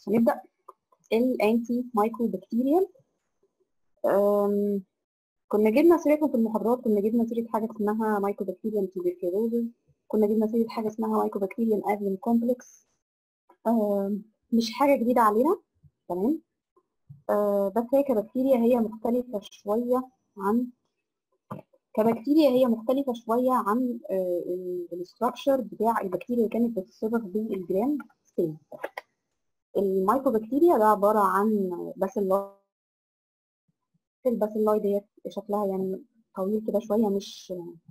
هنبدا الانتي مايكروبكتيريال كنا جبنا سيرتهم في المحاضرات كنا جبنا سيره حاجه اسمها مايكروبكتيريم تيبركلوزز كنا جبنا سيره حاجه اسمها مايكروبكتيريم افيوم كومبلكس مش حاجه جديده علينا تمام آه، بس هي كبكتيريا هي مختلفه شويه عن كبكتيريا هي مختلفه شويه عن الاستراكشر بتاع البكتيريا اللي كانت بتتصبغ بالجرام ستين المايكروبكتيريا ده عباره عن باسيلاي الباسيلاي ديت شكلها يعني طويل كده شويه مش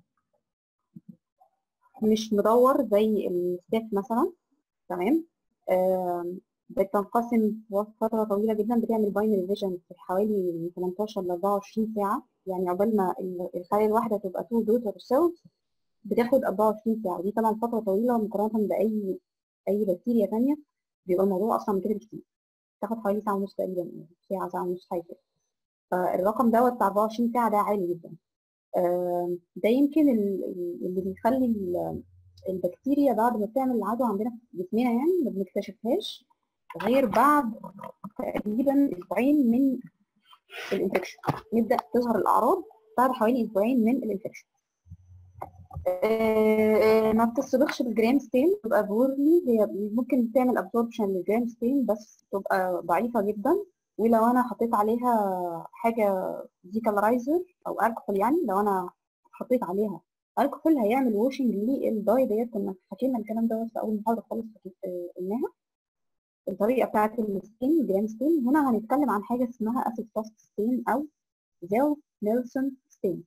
مش مدور زي الستيف مثلا تمام آم، بتنقسم في فترة طويلة جدا بتعمل باينري فيجن في حوالي من 18 ل 24 ساعة يعني عقبال ما ال- الخلايا الواحدة تبقى تو دوتر سيلز بتاخد 24 ساعة ودي طبعا فترة طويلة مقارنة بأي أي بكتيريا تانية بيبقى الموضوع أصلا من كده بكتير تاخد حوالي ساعة ونص تقريبا ساعة ساعة ونص حاجة كده فالرقم دوت بتاع 24 ساعة ده عالي جدا آم، ده يمكن ال- ال- اللي بيخلي ال- البكتيريا بعد ما بتعمل العدوى عندنا في جسمنا يعني ما بنكتشفهاش غير بعد تقريبا اسبوعين من الانفكشن نبدا تظهر الاعراض بعد حوالي اسبوعين من الانفكشن آه، ما بتصبغش بالجرام ستين تبقى بورلي هي ممكن تعمل ابزوربشن للجرام ستين بس تبقى ضعيفه جدا ولو انا حطيت عليها حاجه ديكالرايزر او الكحول يعني لو انا حطيت عليها الكحول هيعمل ووشنج للداي ديت كنا حكينا الكلام ده في اول محاضره خالص آه، قلناها الطريقه بتاعت الستين الجرام ستين هنا هنتكلم عن حاجه اسمها اسيد فاست ستين او زيل نيلسون ستين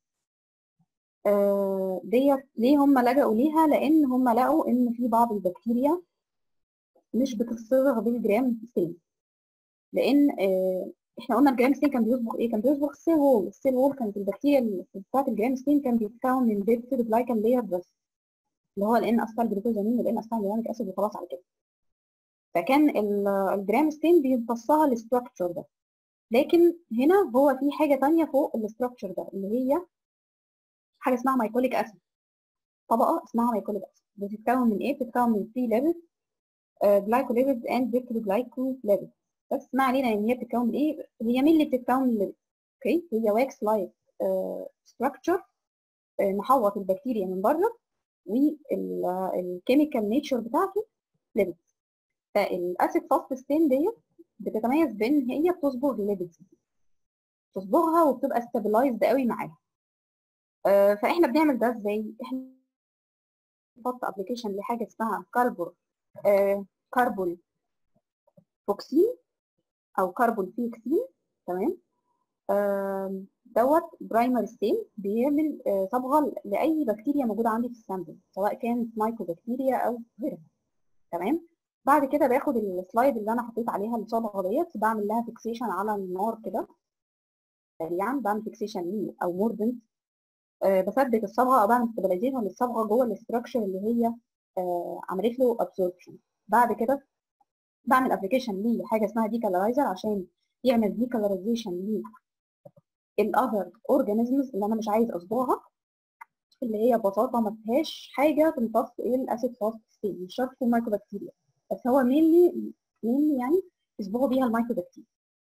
آه، ديت ليه هم لجأوا ليها لان هم لقوا ان في بعض البكتيريا مش بتصبغ بالجرام ستين لان آه، احنا قلنا الجرام ستين كان بيصبغ ايه كان بيصبغ السيل وول السيل وول كانت البكتيريا اللي بتاعت الجرام ستين كان بيتكون من بيبتيد جلايكان لاير بس اللي هو الان اسفل جلوكوزامين والان اسفل جلوكوزامين اسيد وخلاص على كده فكان ال- الجرام ستين بيمتصها الاستراكشر ده لكن هنا هو في حاجه تانية فوق الاستراكشر ده اللي هي حاجه اسمها مايكوليك اسيد طبقه اسمها مايكوليك اسيد بتتكون من ايه بتتكون من 3 ليبيد جلايكوليبيد اند بيبتيدوجلايكوليبيد بس ما علينا ان هي بتتكون من ايه هي مين اللي بتتكون من الليبيد اوكي هي واكس لايك ستراكشر محوط البكتيريا من بره والكيميكال نيتشر بتاعته ليبيد فالاسيد فاست ستين ديت بتتميز بان هي بتصبغ الليبيدز تصبغها وبتبقى ستابلايزد قوي معاها آه، فاحنا بنعمل ده ازاي احنا بنحط ابلكيشن لحاجه اسمها كاربون آه، كاربون فوكسين او كاربون فيكسين تمام آم، دوت برايمر ستين بيعمل آه، صبغه لاي بكتيريا موجوده عندي في السامبل سواء كانت مايكرو بكتيريا او غيرها تمام بعد كده باخد السلايد اللي انا حطيت عليها الصبغه ديت بعمل لها فيكسيشن على النار كده سريعا بعمل فيكسيشن ليه او موردنت آه، بثبت الصبغه او بعمل ستابلايزيشن للصبغه جوه الاستراكشر اللي هي آه، عملت له ابسوربشن بعد كده بعمل ابلكيشن لحاجه اسمها ديكالرايزر عشان يعمل ديكالرايزيشن للاذر اورجانيزمز اللي انا مش عايز اصبغها اللي هي ببساطه ما فيهاش حاجه تمتص الاسيد فاست ستين مش شرط تكون مايكروبكتيريا بس هو مينلي مينلي يعني يصبغوا بيها المايكروبكتيريا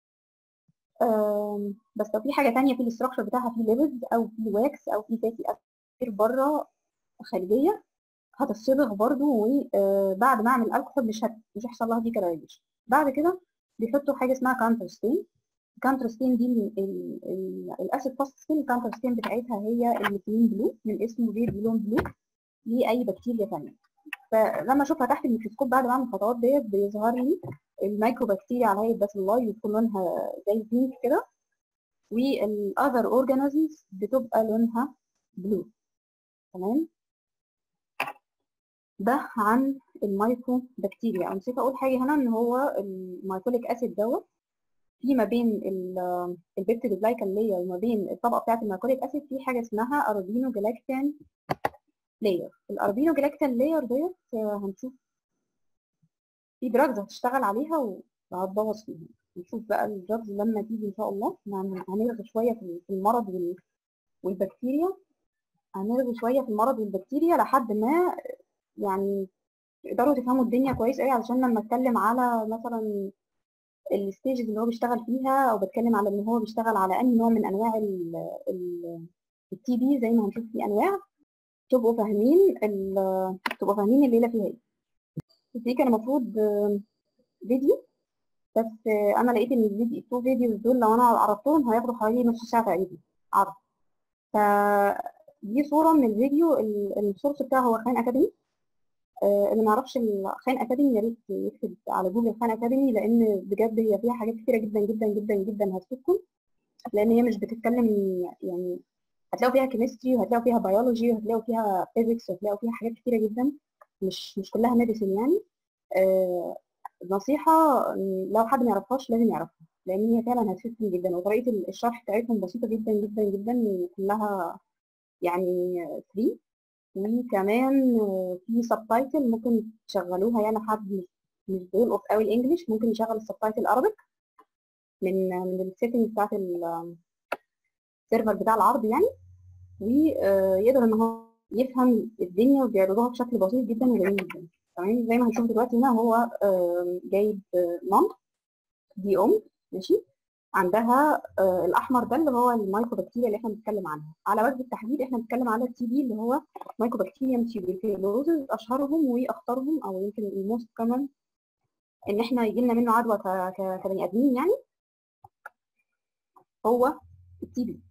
آم، بس لو في حاجه تانية في الاستراكشر بتاعها في ليبيد او في واكس او في فاتي اسيد بره خارجيه هتصبغ برضو وبعد ما اعمل الكحول مش هت... مش هيحصل لها ديكالرايزيشن بعد كده بيحطوا حاجه اسمها كانتر ستين الكانتر ستين دي ال- ال- ال- الاسيد فاست ستين الكانتر ستين بتاعتها هي الميثيلين بلو من اسمه بيدي لون بلو لاي بكتيريا ثانيه فلما اشوفها تحت الميكروسكوب بعد ما اعمل الخطوات ديت بيظهر لي المايكرو بكتيريا على هيئه باسيلاي بتكون لونها زي بينك كده والاذر اورجانيزمز بتبقى لونها بلو تمام ده عن المايكرو بكتيريا انا نسيت اقول حاجه هنا ان هو المايكوليك اسيد دوت في ما بين البيبتيد جلايكال لاير وما بين الطبقه بتاعه المايكوليك اسيد في حاجه اسمها اربينو جلاكتان لاير الاربينو جلاكتان لاير ديت آه، هنشوف في دراجز هتشتغل عليها وهتبوظ فيها نشوف بقى الدراجز لما تيجي ان شاء الله هن- هنرغي شويه في في المرض وال- والبكتيريا هنرغي شويه في المرض والبكتيريا لحد ما يعني تقدروا تفهموا الدنيا كويس قوي علشان لما اتكلم على مثلا الستيجز اللي هو بيشتغل فيها او بتكلم على ان هو بيشتغل على انهي نوع من انواع التي بي زي ما هنشوف في انواع تبقوا فاهمين ال- تبقوا فاهمين الليله فيها ايه دي كان المفروض آه، فيديو بس آه، انا لقيت ان الفيديو التو فيديوز دول لو انا عرضتهم هياخدوا حوالي نص ساعه تقريبا عرض فدي صوره من الفيديو ال- السورس بتاعه هو خان اكاديمي آه، اللي ما يعرفش خان اكاديمي يا ريت يكتب على جوجل خان اكاديمي لان بجد هي فيها حاجات كتيره جدا جدا جدا جدا هتفيدكم لان هي مش بتتكلم يعني هتلاقوا فيها كيمستري وهتلاقوا فيها بيولوجي وهتلاقوا فيها فيزيكس وهتلاقوا فيها حاجات كتيره جدا مش مش كلها ميديسين يعني آه، نصيحه لو حد ما يعرفهاش لازم يعرفها لان هي فعلا هتفيدكم جدا وطريقه الشرح بتاعتهم بسيطه جدا جدا جدا وكلها يعني فري وكمان آه، في سبتايتل ممكن تشغلوها يعني حد مش مش بيلقط قوي الانجليش ممكن يشغل السبتايتل ارابيك من من السيتنج بتاعت السيرفر بتاع العرض يعني ويقدر ان هو يفهم الدنيا وبيعرضوها بشكل بسيط جدا وجميل جدا تمام زي ما هنشوف دلوقتي هنا هو آه، جايب آه، مام دي ام ماشي عندها آه، الاحمر ده اللي هو المايكوبكتيريا اللي احنا بنتكلم عنها على وجه التحديد احنا بنتكلم على التي بي اللي هو مايكوبكتيريم تيوبركلوزز اشهرهم واخطرهم او يمكن الموست كومن ان احنا يجي لنا منه عدوى ك- ك- كبني ادمين يعني هو التي بي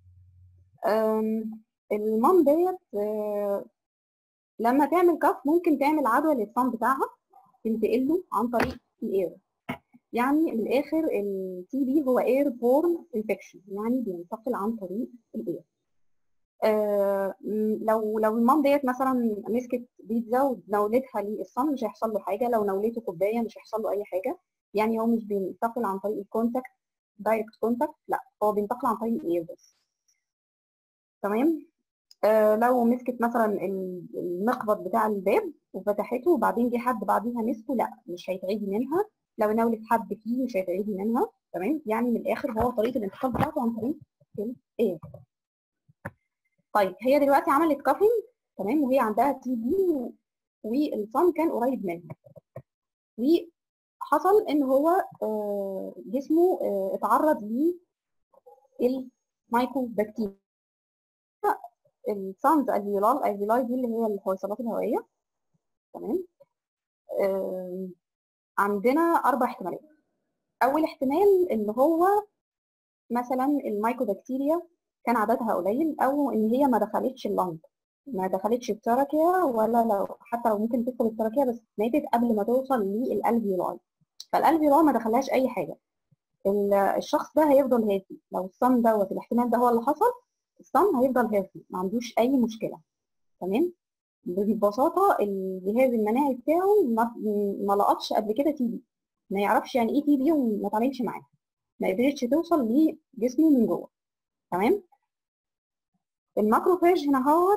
المام ديت آه، لما تعمل كف ممكن تعمل عدوى للصن بتاعها تنتقل له عن طريق الاير يعني من الاخر التي بي هو اير بورن انفكشن يعني بينتقل عن طريق الاير آه، م- لو لو المام ديت مثلا مسكت بيتزا ونولتها للصن مش هيحصل له حاجه لو نولته كوبايه مش هيحصل له اي حاجه يعني هو مش بينتقل عن طريق الكونتاكت دايركت كونتاكت لا هو بينتقل عن طريق الاير بس تمام آه لو مسكت مثلا ال- المقبض بتاع الباب وفتحته وبعدين جه حد بعديها مسكه لا مش هيتعدي منها لو نولت حد فيه مش هيتعدي منها تمام يعني من الاخر هو طريقه الانتقال بتاعته عن طريق الاير طيب هي دلوقتي عملت كافينج تمام وهي عندها تي بي والصن كان قريب منها وحصل ان هو آه، جسمه آه، اتعرض للمايكوبكتيريا السانز الفيولاي الفيولاي دي اللي هي الحويصلات الهوائيه تمام آم، عندنا اربع احتمالات اول احتمال ان هو مثلا المايكوبكتيريا كان عددها قليل او ان هي ما دخلتش اللنج ما دخلتش التراكيا ولا لو حتى لو ممكن تدخل التراكيا بس ماتت قبل ما توصل للالفيولاي فالالفيولاي ما دخلهاش اي حاجه ال- الشخص ده هيفضل هادي لو الصم دوت الاحتمال ده هو اللي حصل الصم هيفضل هادي ما عندوش اي مشكله تمام ببساطه الجهاز المناعي بتاعه ما ما لقطش قبل كده تي بي ما يعرفش يعني ايه تي بي وما اتعاملش معاه ما قدرتش توصل لجسمه من جوه تمام الماكروفاج هنا هو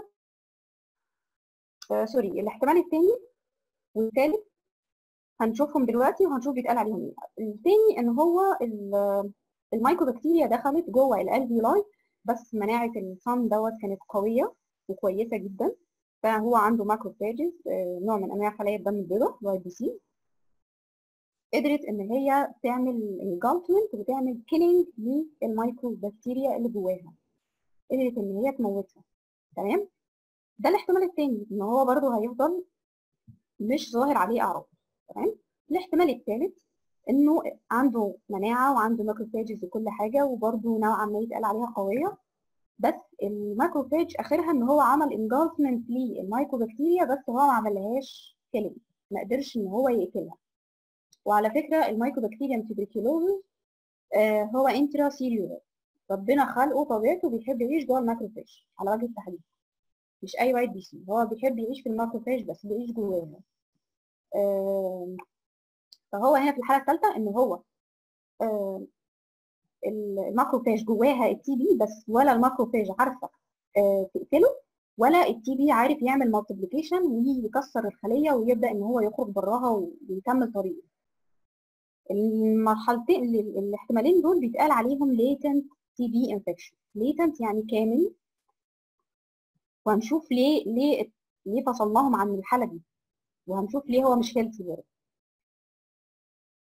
آه سوري الاحتمال الثاني والثالث هنشوفهم دلوقتي وهنشوف بيتقال عليهم ايه الثاني ان هو ال- المايكوبكتيريا دخلت جوه الالفيولاي بس مناعه الصن دوت كانت قويه وكويسه جدا فهو عنده ماكروفاجز آه، نوع من انواع خلايا الدم البيضاء واي بي سي قدرت ان هي تعمل انجلفمنت وتعمل كيلينج للمايكروبكتيريا اللي جواها قدرت ان هي تموتها تمام ده الاحتمال الثاني ان هو برضه هيفضل مش ظاهر عليه اعراض تمام الاحتمال الثالث انه عنده مناعه وعنده ماكروفاجز وكل حاجه وبرضه نوعا ما يتقال عليها قويه بس الماكروفاج اخرها ان هو عمل انجلفمنت للمايكروبكتيريا بس هو ما عملهاش كيلينج ما قدرش ان هو يقتلها وعلى فكره المايكروبكتيريم تيبركلوزس آه هو انترا سيلولر ربنا خلقه طبيعته بيحب يعيش جوه الماكروفاج على وجه التحديد مش اي وايت بي سي هو بيحب يعيش في الماكروفاج بس بيعيش جواها آم، فهو هنا في الحاله الثالثه ان هو آم، الماكروفاج جواها التي بي بس ولا الماكروفاج عارفه آه، تقتله ولا التي بي عارف يعمل مالتيبليكيشن ويكسر الخليه ويبدا ان هو يخرج براها ويكمل طريقه المرحلتين ال- الاحتمالين دول بيتقال عليهم latent تي بي انفكشن latent يعني كامل وهنشوف ليه ليه ليه فصلناهم عن الحاله دي وهنشوف ليه هو مش هيلثي برضه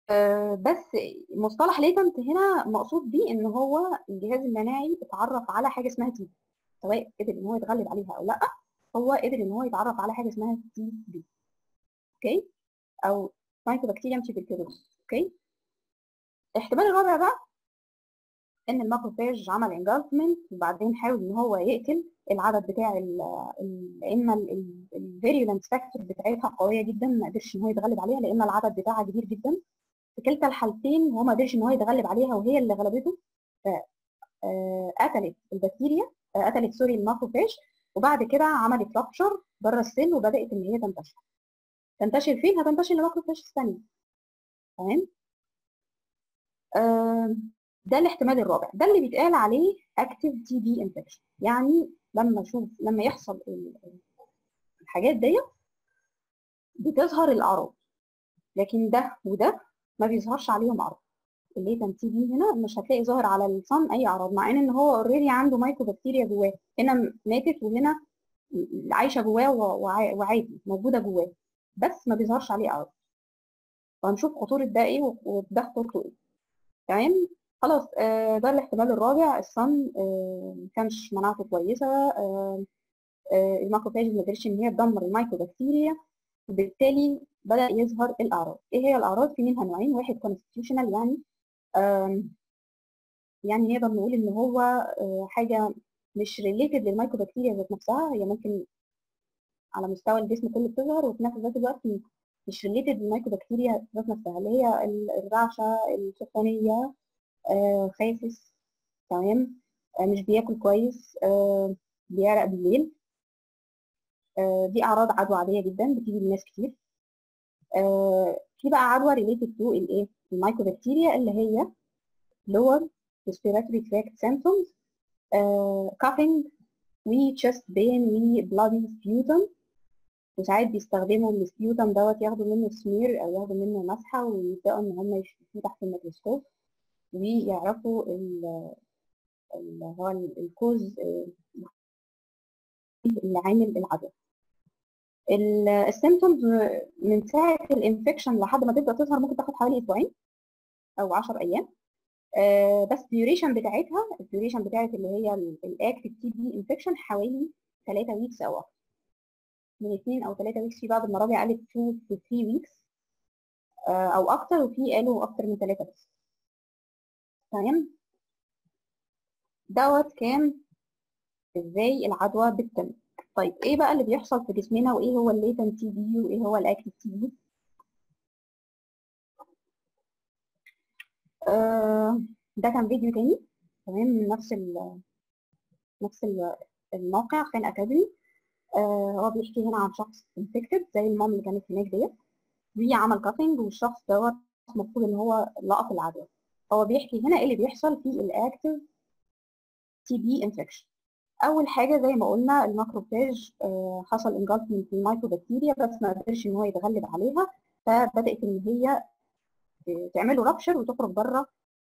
آه، بس مصطلح ليتنت هنا مقصود بيه ان هو الجهاز المناعي اتعرف على حاجه اسمها تي سواء قدر ان هو يتغلب عليها او لا هو قدر ان هو يتعرف على حاجه اسمها تي بي اوكي او مايكوبكتيريوم تيبيكيلوس اوكي الاحتمال الرابع بقى ان الماكروفاج عمل انجلفمنت وبعدين حاول ان هو يقتل العدد بتاع ال ال اما الفيريولنت فاكتور بتاعتها قويه جدا ما قدرش ان هو يتغلب عليها لان العدد بتاعها كبير جدا في كلتا الحالتين هو ما قدرش ان هو يتغلب عليها وهي اللي غلبته قتلت البكتيريا قتلت سوري الماكروفاج وبعد كده عملت رابشر بره السيل وبدات ان هي تنتشر تنتشر فين هتنتشر لماكروفاج الثانيه تمام ده الاحتمال الرابع ده اللي بيتقال عليه اكتيف تي بي انفكشن يعني لما اشوف لما يحصل الحاجات دي بتظهر الاعراض لكن ده وده ما بيظهرش عليهم اعراض الليتنت تي بي هنا مش هتلاقي ظاهر على الصن اي اعراض مع ان هو اوريدي عنده مايكرو بكتيريا جواه هنا ماتت وهنا عايشه جواه وعادي موجوده جواه بس ما بيظهرش عليه اعراض وهنشوف خطوره ده ايه وده خطورته ايه تمام خلاص آه ده الاحتمال الرابع الصن آه ما كانش مناعته كويسه آه الماكروفاج ما قدرش ان هي تدمر المايكرو بكتيريا وبالتالي بدا يظهر الاعراض ايه هي الاعراض في منها نوعين واحد كونستيتيوشنال يعني يعني نقدر نقول ان هو حاجه مش ريليتد للمايكرو بكتيريا ذات نفسها هي ممكن على مستوى الجسم كله بتظهر وفي نفس الوقت مش ريليتد للمايكرو بكتيريا ذات نفسها اللي هي الرعشه السخونيه خاسس تمام مش بياكل كويس بيعرق بالليل دي اعراض عدوى عاديه جدا بتيجي لناس كتير في بقى عدوى ريليتد تو الايه المايكروبكتيريا اللي هي lower respiratory tract symptoms uh, coughing و chest pain و bloody sputum وساعات بيستخدموا السبيوتم دوت ياخدوا منه سمير او ياخدوا منه مسحه ويبداوا ان هم يشوفوه تحت الميكروسكوب ويعرفوا اللي هو الكوز اللي عامل العدوى السيمتومز من ساعه الانفكشن لحد ما تبدا تظهر ممكن تاخد حوالي اسبوعين او 10 ايام آه بس الديوريشن بتاعتها الديوريشن بتاعت اللي هي الاكتف تي بي انفكشن حوالي 3 ويكس او اكتر من 2 او 3 ويكس في بعض المراجع قالت 2 to 3 ويكس آه او اكتر وفي قالوا اكتر من 3 بس تمام دوت كان ازاي العدوى بتتم طيب ايه بقى اللي بيحصل في جسمنا وايه هو الليتنت تي بي وايه هو الاكتف تي بي آه ده كان فيديو تاني تمام من نفس ال نفس ال الموقع خان اكاديمي آه هو بيحكي هنا عن شخص انفكتد زي المام اللي كانت هناك ديت وعمل كاتنج والشخص دوت المفروض ان هو لقط العدوى هو بيحكي هنا ايه اللي بيحصل في الاكتف تي بي انفكشن اول حاجه زي ما قلنا الماكروفاج آه حصل انجلفمنت في المايكروبكتيريا بس ما قدرش ان هو يتغلب عليها فبدات ان هي تعمل له رابشر وتخرج بره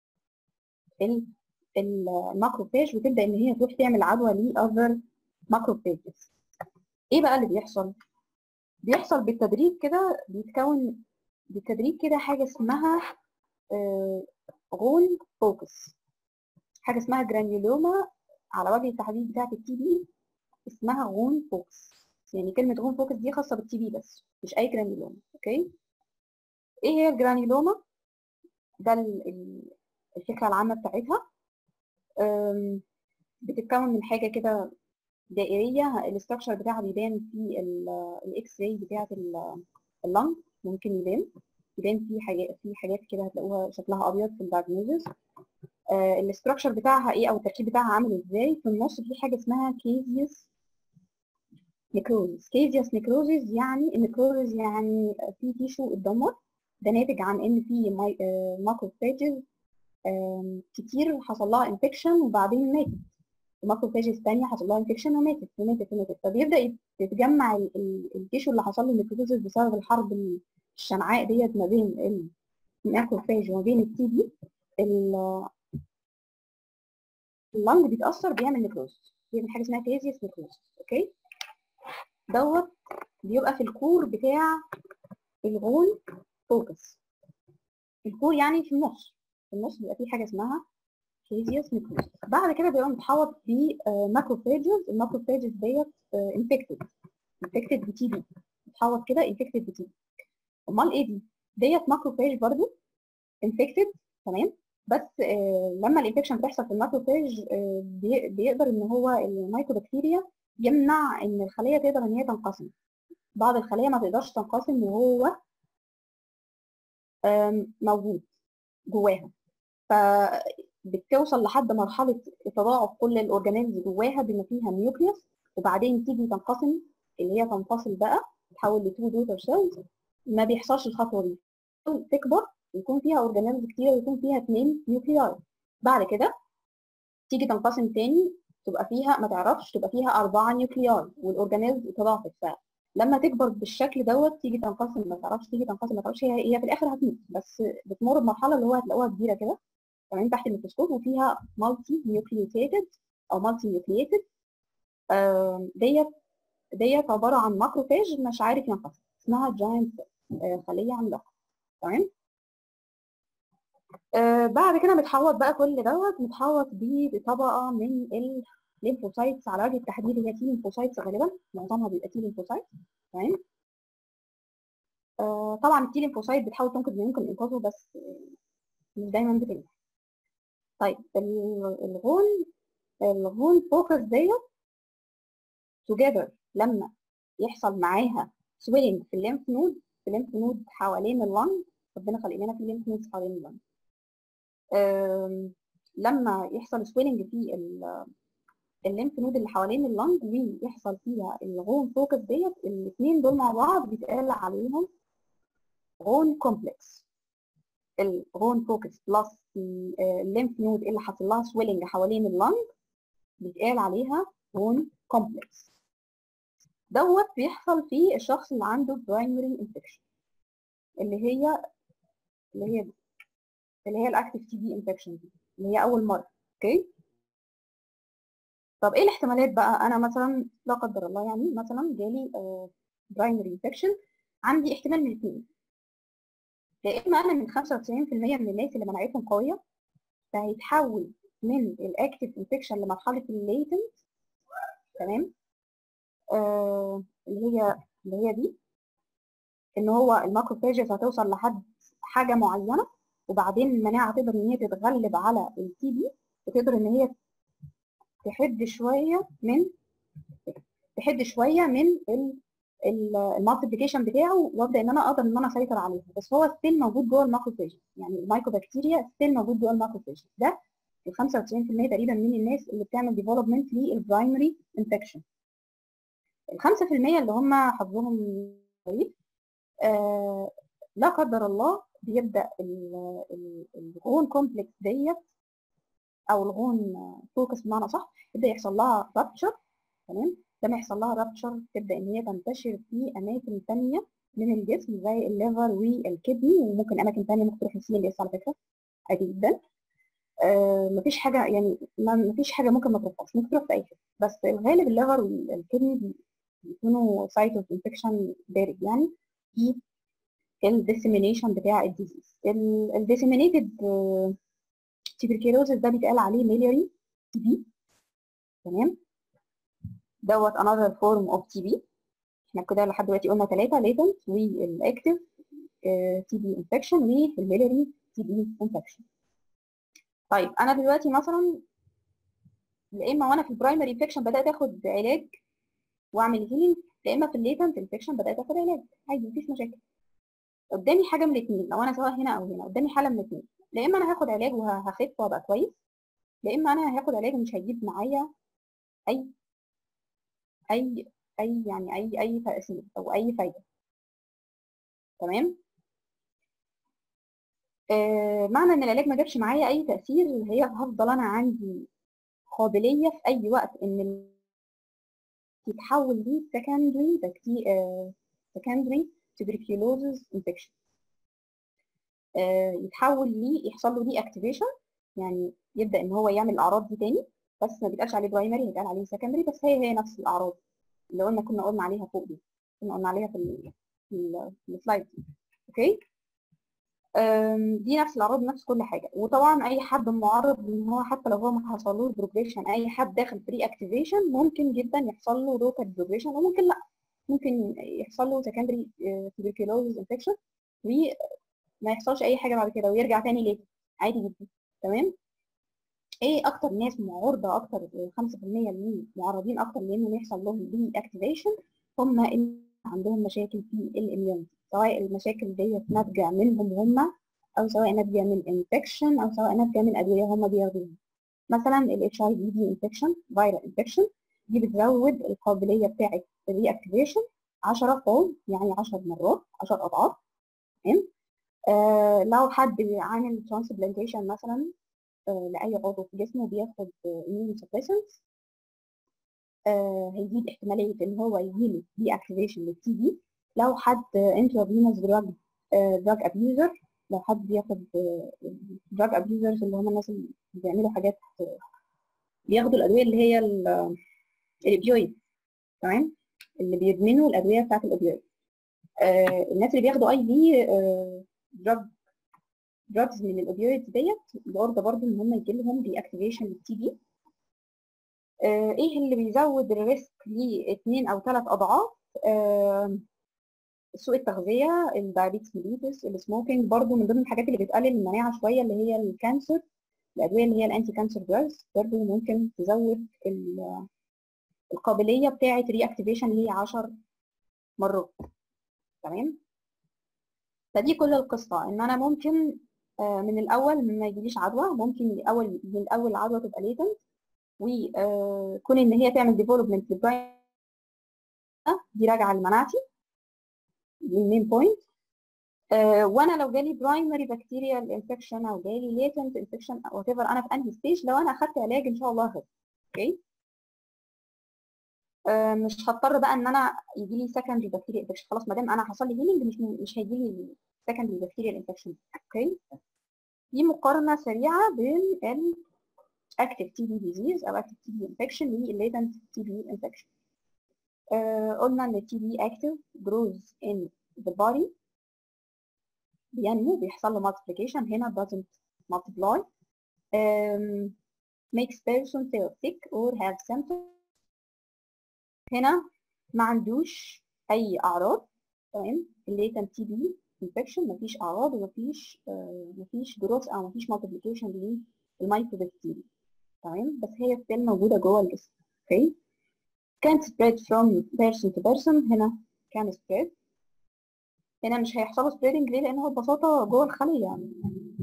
الماكروفاج وتبدا ان هي تروح تعمل عدوى لاذر ماكروفاجز ايه بقى اللي بيحصل بيحصل بالتدريج كده بيتكون بالتدريج كده حاجه اسمها آه غون فوكس حاجه اسمها جرانيولوما على وجه التحديد بتاعت التي بي اسمها غون فوكس يعني كلمه غون فوكس دي خاصه بالتي بي بس مش اي جرانيولوما اوكي ايه هي الجرانيولوما ده الفكره العامه بتاعتها بتتكون من حاجه كده دائريه الاستراكشر بتاعها بيبان في الاكس راي بتاعه اللنج ممكن يبان يبان في حاجات في حاجات كده هتلاقوها شكلها ابيض في الدايجنوزس الاستراكشر بتاعها ايه او التركيب بتاعها عامل ازاي في النص في حاجه اسمها كيزيوس نيكروزيس كيزيوس نيكروزيس يعني النيكروزيس يعني في تيشو اتدمر ده ناتج عن ان في ماكروفاجز كتير حصل لها انفكشن وبعدين ماتت وماكروفاجز ثانيه حصل لها انفكشن وماتت وماتت وماتت فبيبدا تتجمع التيشو اللي حصل له نيكروزيس بسبب الحرب الشمعاء ديت ما بين الماكروفاج وما بين التي بي اللنج بيتاثر بيعمل نيكروز بيعمل حاجه اسمها كيزيوس نيكروز اوكي دوت بيبقى في الكور بتاع الغون فوكس الكور يعني في النص في النص بيبقى في حاجه اسمها كيزيوس نيكروز بعد كده بيبقى متحوط بماكروفاجز الماكروفاجز ديت انفكتد انفكتد بتي بي متحوط كده انفكتد بتي بي امال ايه دي ديت ماكروفاج برضو انفكتد تمام بس آه لما الانفكشن بتحصل في الماكروفاج آه بي- بيقدر ان هو المايكروبكتيريا يمنع ان الخليه تقدر ان هي تنقسم بعض الخلايا ما تقدرش تنقسم وهو آم، موجود جواها فبتوصل لحد مرحله تضاعف كل الاورجانيلز جواها بما فيها نيوكليوس وبعدين تيجي تنقسم اللي هي تنفصل بقى تتحول لتو دوتر سيلز ما بيحصلش الخطوه دي تكبر يكون فيها اورجانيلز كتير ويكون فيها اثنين نيوكلياي بعد كده تيجي تنقسم تاني تبقى فيها ما تعرفش تبقى فيها أربعة نيوكلياي والأورجانيلز تضاعفت فلما تكبر بالشكل دوت تيجي تنقسم ما تعرفش تيجي تنقسم ما تعرفش هي هي في الآخر هتموت بس بتمر بمرحلة اللي هو هتلاقوها كبيرة كده تمام تحت الميكروسكوب وفيها مالتي نيوكليوتيتد أو مالتي نيوكليتد ديت ديت عبارة عن ماكروفاج مش عارف ينقسم اسمها جاينت خلية عملاقة تمام آه بعد كده متحوط بقى كل دوت متحوط بطبقه من الليمفوسايتس على وجه التحديد هي تي ليمفوسايتس غالبا معظمها بيبقى تي ليمفوسايت تمام آه طبعا التي ليمفوسايت بتحاول تنقذ ما يمكن انقاذه بس مش دايما بتنجح طيب الغون الغون فوكس ديت توجذر لما يحصل معاها سويلنج في الليمف نود في الليمف نود حوالين اللنج ربنا خلق لنا في ليمف نودز حوالين اللنج لما يحصل سويلنج في الليمف نود اللي حوالين اللنج ويحصل فيها الغون فوكس ديت الاثنين دول مع بعض بيتقال عليهم غون كومبلكس الغون فوكس بلس الليمف نود اللي حصل لها سويلنج حوالين اللنج بيتقال عليها غون كومبلكس دوت بيحصل في الشخص اللي عنده برايمري انفكشن اللي هي اللي هي اللي هي الاكتيف تي بي انفكشن دي اللي هي اول مره اوكي طب ايه الاحتمالات بقى انا مثلا لا قدر الله يعني مثلا جالي برايمري انفكشن عندي احتمال من اثنين يا اما انا من 95% من الناس اللي مناعتهم قويه فهيتحول من الاكتيف انفكشن لمرحله الليتنت تمام آه اللي هي اللي هي دي ان هو الماكروفاجز هتوصل لحد حاجه معينه وبعدين المناعه تقدر ان هي تتغلب على التي بي وتقدر ان هي تحد شويه من تحد شويه من المالتيبليكيشن بتاعه وابدا ان انا اقدر ان انا اسيطر عليها بس هو ستيل موجود جوه الماكروفاج يعني المايكوبكتيريا ستيل موجود جوه الماكروفاج ده ال 95% تقريبا من الناس اللي بتعمل ديفلوبمنت للبرايمري انفكشن ال 5% اللي هم حظهم ضعيف آه لا قدر الله بيبدا الغون كومبلكس ديت او الغون فوكس بمعنى صح يبدا يحصل لها رابتشر تمام لما يحصل لها رابتشر تبدا ان هي تنتشر في اماكن ثانيه من الجسم زي الليفر والكدني وممكن اماكن ثانيه ممكن تروح للسي ال اس على فكره عادي جدا آه مفيش حاجه يعني مفيش حاجه ممكن ما تروحش ممكن تروح في اي حته بس الغالب الليفر والكدني بيكونوا سايت اوف انفكشن بارد يعني في الديسيمينيشن بتاع الديزيز الديسيمينيتد تيبركيلوزيس ده بيتقال عليه ميلياري تي بي تمام دوت another form of TB احنا كده لحد دلوقتي قلنا ثلاثة latent والاكتف تي بي انفكشن والميلياري تي بي انفكشن طيب انا دلوقتي مثلا يا اما وانا في البرايمري انفكشن بدات اخد علاج واعمل هيلينج يا اما في الليتنت انفكشن بدات اخد علاج عادي مفيش مشاكل قدامي حاجه من الاثنين لو انا سواء هنا او هنا قدامي حاله من الاثنين يا اما انا هاخد علاج وهخف وابقى كويس يا اما انا هاخد علاج ومش هيجيب معايا اي اي اي يعني اي اي تاثير او اي فايده تمام آه معنى ان العلاج ما جابش معايا اي تاثير هي هفضل انا عندي قابليه في اي وقت ان يتحول لي secondary بكتي آه secondary tuberculosis infection آه يتحول لي يحصل له دي اكتيفيشن يعني يبدا ان هو يعمل الاعراض دي تاني بس ما بيتقالش عليه برايمري هيتقال عليه سكندري بس هي هي نفس الاعراض اللي قلنا كنا قلنا عليها فوق دي كنا قلنا عليها في ال في, ال في السلايد دي اوكي أم، دي نفس الاعراض نفس كل حاجه وطبعا اي حد معرض ان هو حتى لو هو ما حصلوش بروجريشن اي حد داخل بري اكتيفيشن ممكن جدا يحصل له لوكال بروجريشن وممكن لا ممكن يحصل له سكندري تبركلوز انفكشن وما يحصلش اي حاجه بعد كده ويرجع تاني ليه عادي جدا تمام ايه اكتر ناس معرضه اكتر 5% من معرضين اكتر لانهم يحصل لهم ري اكتيفيشن هم اللي عندهم مشاكل في الاميونيتي سواء المشاكل ديت ناتجه منهم هم او سواء ناتجه من انفكشن او سواء ناتجه من ادويه هم بياخدوها مثلا الاتش اي في دي انفكشن فيرال انفكشن دي بتزود القابليه بتاعه الري اكتيفيشن 10 فولد يعني 10 مرات 10 اضعاف تمام آه لو حد عامل ترانسبلانتيشن مثلا آه لاي عضو في جسمه بياخد اميون سبريسنس آه هيزيد احتماليه ان هو يجيله دي اكتيفيشن للتي بي لو حد انترافينوس دراج دراج ابيوزر لو حد بياخد دراج ابيوزرز اللي هم الناس اللي بيعملوا حاجات آه، بياخدوا الادويه اللي هي الاوبيويد تمام اللي بيدمنوا الادويه بتاعت الاوبيويد آه الناس اللي بياخدوا اي في دراج دراجز من الاوبيويد ديت عرضه برضه ان هم يجي لهم ري اكتيفيشن للتي بي آه، ايه اللي بيزود الريسك لاثنين او ثلاث اضعاف آه، سوء التغذيه الدايابيتس ميليتس السموكينج برضو من ضمن الحاجات اللي بتقلل المناعه شويه اللي هي الكانسر الادويه اللي هي الانتي كانسر دراجز برضو ممكن تزود ال- القابليه بتاعه ري اكتيفيشن ل 10 مرات تمام فدي كل القصه ان انا ممكن آه، من الاول ما يجيليش عدوى ممكن من الاول من الاول العدوى تبقى ليتنت وكون ان هي تعمل ديفلوبمنت للبراين دي راجعه لمناعتي دي المين بوينت وانا لو جالي برايمري بكتيريال انفكشن او جالي ليتنت انفكشن او ايفر انا في انهي ستيج لو انا اخدت علاج ان شاء الله هخف اوكي آه، مش هضطر بقى ان انا يجي لي سكندري بكتيريال انفكشن خلاص ما دام انا حصل لي هيلينج مش مش هيجي لي سكندري بكتيريال انفكشن اوكي دي مقارنه سريعه بين ال active TB disease أو active TB infection وال latent TB infection. آه قلنا إن TB active grows in the body بينمو بيحصل له multiplication هنا doesn't multiply um, makes person feel sick or have symptoms هنا ما عندوش أي أعراض تمام latent TB infection مفيش أعراض ومفيش آه مفيش growth أو مفيش multiplication للمايكروبكتيريا تمام بس هي still موجودة جوه الجسم اوكي can spread from person to person هنا can spread هنا مش هيحصل spreading ليه لان هو ببساطة جوه الخلية يعني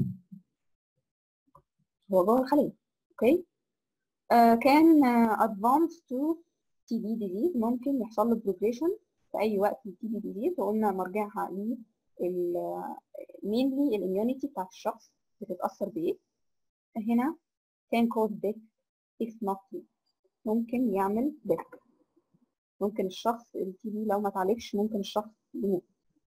هو جوه الخلية اوكي آه كان uh, advance to TB disease ممكن يحصل له progression في اي وقت ل TB disease وقلنا مرجعها ل mainly الاميونيتي بتاعت الشخص بتتأثر بايه هنا can cause death if not treated ممكن يعمل death ممكن الشخص التي بي لو ما اتعالجش ممكن الشخص يموت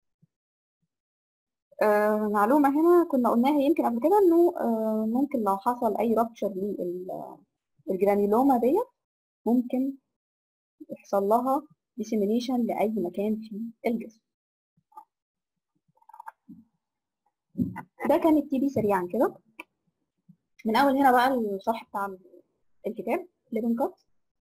آه معلومة هنا كنا قلناها يمكن قبل كده انه آه ممكن لو حصل اي رابتشر للجرانيلوما ديت ممكن يحصل لها dissemination لأي مكان في الجسم ده كان التي بي سريعا كده من اول هنا بقى الشرح بتاع الكتاب ليفن كات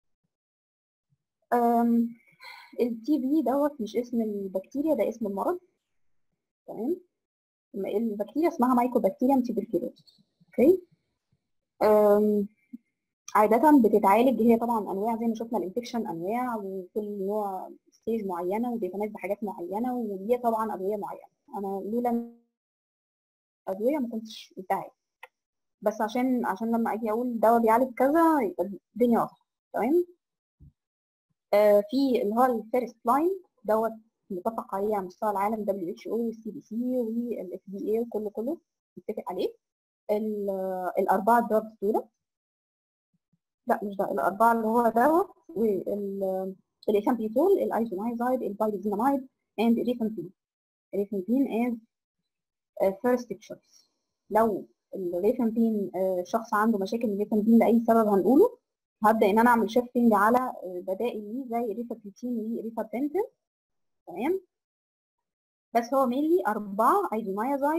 التي بي دوت مش اسم البكتيريا ده اسم المرض تمام البكتيريا اسمها مايكوبكتيريم تيبركيلوز اوكي أم، عادة بتتعالج هي طبعا انواع زي ما شفنا الانفكشن انواع وكل نوع ستيج معينة وبيتميز بحاجات معينة وهي طبعا ادوية معينة انا لولا ادوية ما كنتش انتهت بس عشان عشان لما اجي اقول دواء بيعالج كذا يبقى الدنيا واضحه تمام آه في اللي هو الفيرست لاين دوت متفق عليه على مستوى العالم دبليو اتش او والسي بي سي والاف دي اي وكله كله متفق عليه ال- الاربعه دراجز دول لا مش ده الاربعه اللي هو دوت والإيثامبيتول الايزونايزايد البايريزينامايد and الريفامبين الريفامبين as first choice لو الريفامبين شخص عنده مشاكل الريفامبين لاي سبب هنقوله هبدا ان انا اعمل شيفتنج على آه، بدائل ليه زي ريفابيتين وريفابنتين تمام بس هو مينلي أربعة ايزومايازايد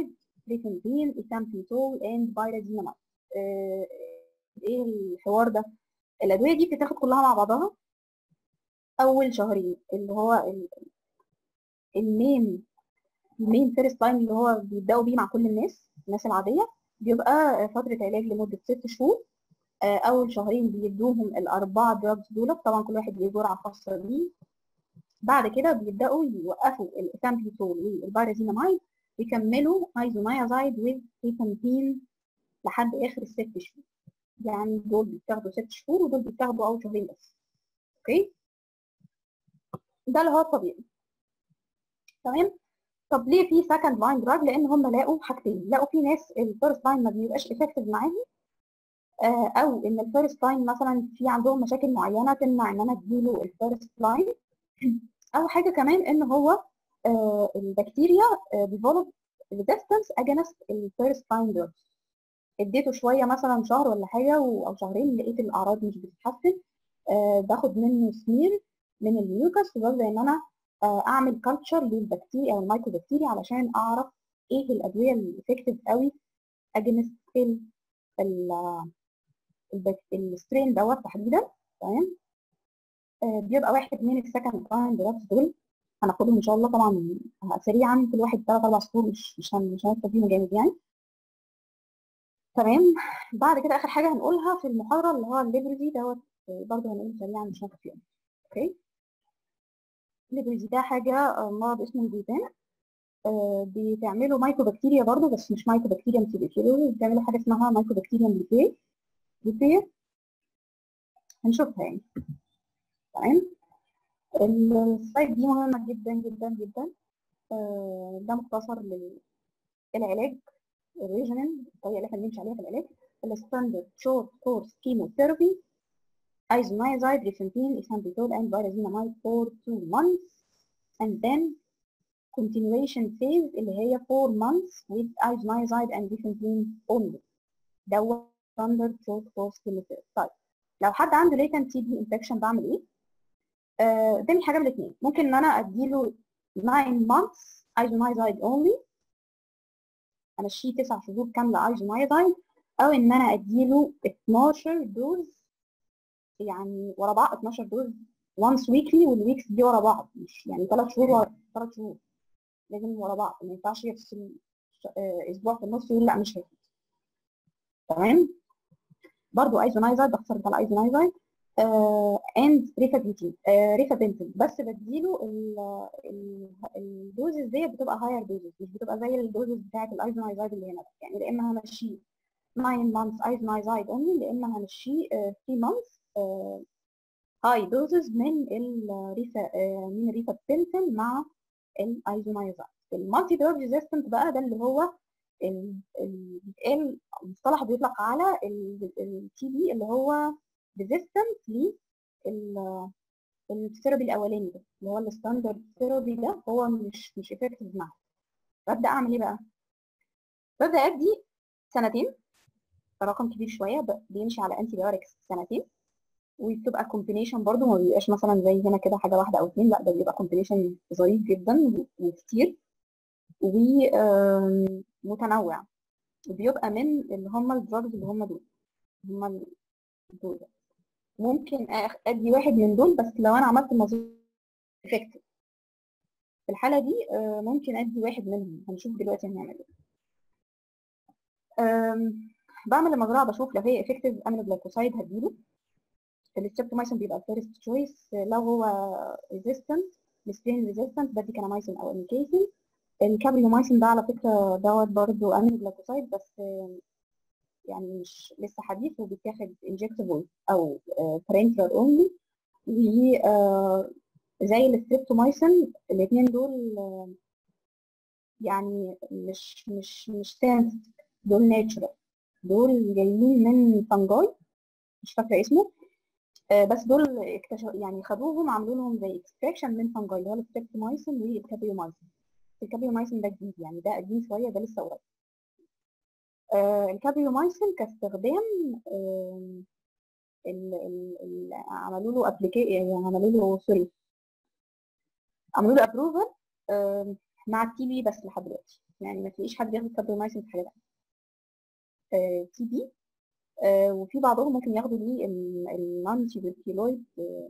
ريفنتين ايثامبيتول اند بايرازينامايد ايه الحوار ده الادويه دي بتتاخد كلها مع بعضها اول شهرين اللي هو ال- المين المين فيرست لاين اللي هو بيبداوا بيه مع كل الناس الناس العاديه بيبقى فتره علاج لمده ست شهور آه، اول شهرين بيدوهم الاربعه دراجز دول طبعا كل واحد ليه جرعه خاصه بيه بعد كده بيبداوا يوقفوا الاثامبيتول والبارازينامايد ويكملوا ايزونايازايد والريفامبين لحد اخر الست شهور يعني دول بيتاخدوا ست شهور ودول بيتاخدوا اول شهرين بس اوكي ده اللي هو الطبيعي تمام طب ليه في سكند لاين دراج لان هم لقوا حاجتين لقوا في ناس الفيرست لاين ما بيبقاش افكتيف معاهم آه، او ان الفيرست لاين مثلا في عندهم مشاكل معينه تمنع ان انا اديله الفيرست لاين او حاجه كمان ان هو آه، البكتيريا ديفلوب ريزيستنس اجينست الفيرست لاين دراجز اديته شويه مثلا شهر ولا حاجه و- او شهرين لقيت الاعراض مش بتتحسن آه، باخد منه سمير من الميوكس وببدا ان انا آه، اعمل كلتشر للبكتيريا او المايكروبكتيريا علشان اعرف ايه الادويه الافكتيف قوي اجينست ال ال- البك- السترين دوت تحديدا تمام آه، بيبقى واحد من السكند لاين دراجز دول هناخدهم ان شاء الله طبعا سريعا كل واحد ثلاث اربع شهور مش مش هن- مش هندخل فيهم جامد يعني تمام بعد كده اخر حاجه هنقولها في المحاضره اللي هو الليبرزي دوت آه، برضه هنقوله سريعا مش هناخد فيهم اوكي الليبرزي ده حاجه آه، مرض اسمه الجلوتان آه، بتعمله مايكوبكتيريا برضه بس مش مايكوبكتيريا تيبيكيلو بتعملوا حاجه اسمها مايكوبكتيريا ليبيه ليبيه هنشوفها يعني تمام السلايد دي مهمه جدا جدا جدا آه، ده مختصر للعلاج الريجيمين الطريقه اللي احنا بنمشي عليها في العلاج الستاندرد شورت كورس كيموثيرابي isoniazid, rifampin, ethambutol, and pyrazinamide for two months and then continuation phase اللي هي 4 months with isoniazid and rifampin only دوت standard short course chemotherapy طيب لو حد عنده latent TB infection بعمل ايه؟ آه، قدامي حاجه من الاثنين ممكن ان انا اديله 9 months isoniazid only امشيه 9 شهور كامله isoniazid او ان انا اديله 12 دوز يعني ورا بعض 12 دوز وانس ويكلي والويكس دي ورا بعض مش يعني ثلاث شهور ورا ثلاث شهور لازم ورا بعض ما ينفعش يفصل ش- آه، اسبوع في النص يقول لا مش هاخد تمام برضو ايزونايزايد بخسر بتاع الايزونايزايد اند ريفابنتين ريفابنتين بس بديله ال- ال- الدوزز دي بتبقى هاير دوزز مش بتبقى زي الدوزز بتاعت الايزونايزايد اللي هنا يعني يا اما همشيه 9 months ايزونايزايد اونلي يا اما همشيه 3 months هاي دوزز من الريفا آه، من الريفابنتين مع الايزونايزايد المالتي دروج ريزيستنت بقى ده اللي هو ال- ال- بيتقال المصطلح بيطلق على التي بي اللي هو ريزيستنت للثيرابي الاولاني ده اللي هو الستاندرد ثيرابي ده هو مش مش افكتيف معاه ببدا اعمل ايه بقى؟ ببدا ادي سنتين رقم كبير شويه ب- بيمشي على انتي بايوركس سنتين وبتبقى كومبينيشن برضو ما بيبقاش مثلا زي هنا كده حاجه واحده او اتنين لا ده بيبقى كومبينيشن ظريف جدا وكتير ومتنوع وبيبقى من اللي هم الدراجز اللي هم دول هم ال- دول ممكن آخ- ادي واحد من دول بس لو انا عملت مظبوط افكتيف في الحاله دي آه، ممكن ادي واحد منهم هنشوف دلوقتي هنعمل ايه آم، بعمل المزرعه بشوف لو هي افكتيف امينو جلايكوسايد هديله الستريبتومايسين بيبقى الفيرست تشويس لو هو ريزيستنت السبرين ريزيستنت بدي كانامايسين او اميكيسين الكابريومايسين ده على فكره دوت برضو امينو جلايكوسايد بس آه، يعني مش لسه حديث وبيتاخد انجكتبل او برينترال اونلي وزي الستريبتومايسين الاثنين دول آه، يعني مش مش مش سينث دول ناتشرال دول جايين من فانجاي مش فاكره اسمه آه، بس دول اكتشف يعني خدوهم عملوا لهم زي اكستراكشن من فانجاي اللي هو الستريبتومايسين والكابريومايسين الكابريومايسين ده جديد يعني ده قديم شويه ده لسه قريب آه، الكابريومايسين كاستخدام آم، ال- ال- ال- عملوا له ابليكي يعني عملوا له سوري عملوا له ابروفل مع التي بي بس لحد دلوقتي يعني ما تلاقيش حد بياخد كابريمايسين في حاجه تي بي وفي بعضهم ممكن ياخدوا ليه النون تيبركيلويد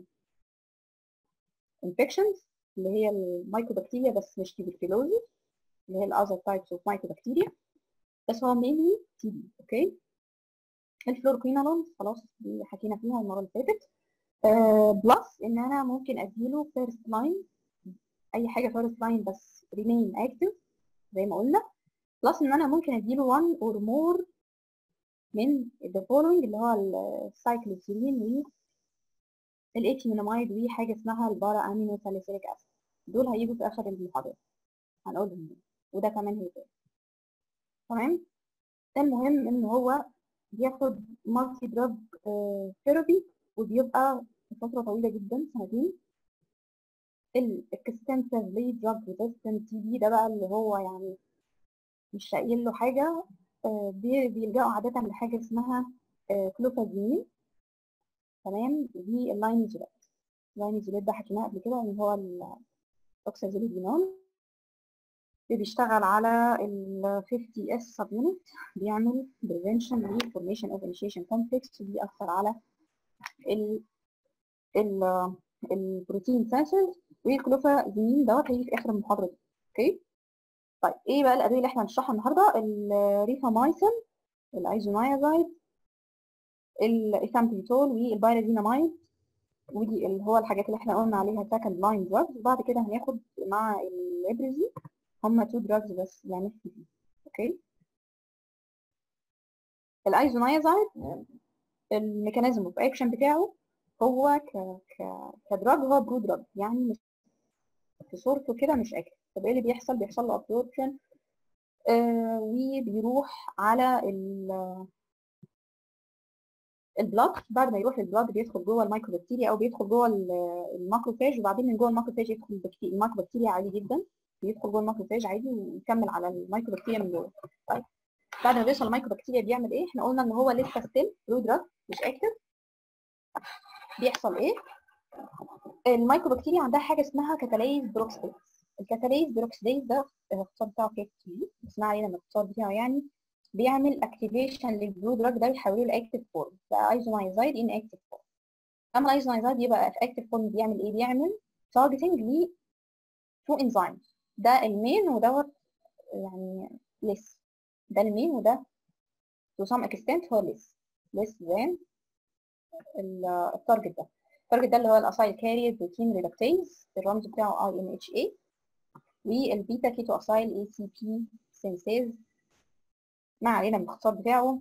انفكشنز اللي هي المايكوبكتيريا بس مش تيبركيلوزيس اللي هي الاذر تايبس اوف مايكوبكتيريا بس هو مينلي تي بي اوكي الفلوركينالون خلاص دي حكينا فيها المره اللي فاتت بلس ان انا ممكن اديله فيرست لاين اي حاجه فيرست لاين بس ريمين اكتف زي ما قلنا بلس ان انا ممكن اديله 1 اور مور من the following اللي هو السايكلوسيلين والايثيوناميد وحاجه اسمها البارا امينو ساليسيليك اسيد دول هيجوا في اخر المحاضره هنقولهم وده كمان هيبقى تمام المهم ان هو بياخد مالتي دراج ثيرابي وبيبقى فتره طويله جدا سنتين الاكستنسively drug resistant تي بي ده بقى اللي هو يعني مش لاقيين له حاجه بيلجأوا عادة لحاجة اسمها كلوفازمين تمام دي اللاينيزولات اللاينيزولات ده حكيناه قبل كده ان هو الاوكسازوليدينول بيشتغل على ال 50 اس سب يونت بيعمل prevention ل formation of initiation complex وبيأثر على ال ال البروتين سنسورز والكلوفازمين دوت هيجي في اخر المحاضره دي اوكي طيب ايه بقى الادويه اللي احنا هنشرحها النهارده الريفامايسين الايزونايازايد الايثامبيتول والبايرازينامايد ودي اللي هو الحاجات اللي احنا قلنا عليها سكند لاين دراجز وبعد كده هناخد مع الليبرزي هما تو دراجز بس يعني اوكي الايزونايازايد الميكانيزم اوف اكشن بتاعه هو ك ك كدراج هو برو دراج يعني مش في صورته كده مش اكل طب ايه اللي بيحصل بيحصل له ابسوربشن آه وبيروح على البلاد بعد ما يروح البلاد بيدخل جوه الميكروبكتيريا او بيدخل جوه الماكروفاج وبعدين من جوه الماكروفاج يدخل الميكروبكتيريا عادي جدا بيدخل جوه الماكروفاج عادي ويكمل على الميكروبكتيريا من جوه طيب بعد ما بيوصل الميكروبكتيريا بيعمل ايه احنا قلنا ان هو لسه ستيل برو دراج مش اكتف بيحصل ايه الميكروبكتيريا عندها حاجه اسمها كاتاليز بروكسيديز الكاتاليز بروكسيديز ده الاختصار بتاعه كيف تي اسمها علينا الاختصار بتاعه يعني بيعمل اكتيفيشن للبلو دراج ده بيحوله لاكتيف فورم بقى ايزونايزايد ان اكتيف فورم اما الايزونايزايد يبقى في اكتيف فورم بيعمل ايه بيعمل تارجتنج ل تو انزيمز ده المين ودوت يعني ليس ده المين وده to some extent هو less less than التارجت ده التارجت ده اللي هو الاسايل كارير بروتين ريدكتيز الرمز بتاعه اي ام اتش اي والبيتا كيتو اسايل اي سي بي سينسيز ما علينا من الاختصار بتاعه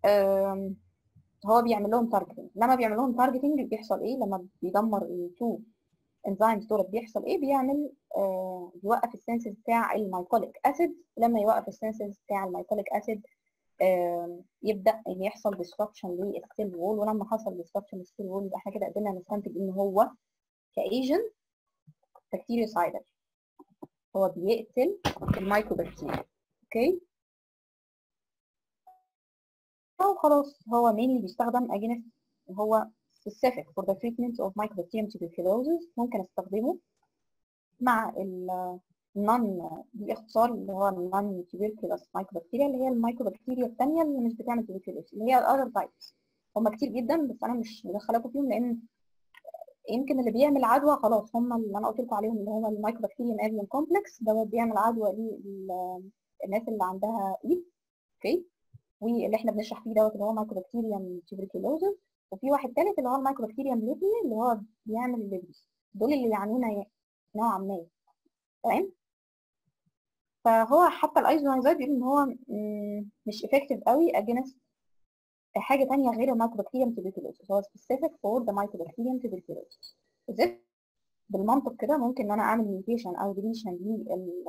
هو بيعمل لهم تارجتنج لما بيعمل لهم تارجتنج بيحصل ايه لما بيدمر التو انزيمز دول بيحصل ايه بيعمل آه بيوقف السنسز بتاع المايكوليك اسيد لما يوقف السنسز بتاع المايكوليك اسيد آه يبدا ان يحصل ديستركشن للسيل وول ولما حصل ديستركشن للسيل وول يبقى احنا كده قدرنا نستنتج ان هو كايجنت بكتيريوسايدر هو بيقتل المايكروبكتيريا اوكي خلاص هو mainly بيستخدم against هو specific for the treatment of mycobacterium tuberculosis ممكن استخدمه مع ال non دي اختصار اللي هو non tuberculous mycobacteria اللي هي المايكروبكتيريا الثانيه اللي مش بتعمل tuberculosis اللي هي ال other types هم كتير جدا بس انا مش مدخلاكم فيهم لان يمكن اللي بيعمل عدوى خلاص هم اللي انا قلت لكم عليهم اللي هم المايكروبكتيريم افيان كومبلكس دوت بيعمل عدوى للناس اللي عندها ايد اوكي واللي احنا بنشرح فيه دوت اللي هو مايكروبكتيريم tuberculosis وفي واحد ثالث اللي هو المايكروبكتيريم ليبني اللي هو بيعمل الليبس دول اللي يعنونا نوعا ما تمام فهو حتى الايزونايزايد بيقول ان هو مش افكتيف قوي اجينست حاجه ثانيه غير المايكروبكتيريم tuberculosis هو specific for the mycobacterium tuberculosis ازاي بالمنطق كده ممكن ان انا اعمل ميوتيشن او ديليشن لل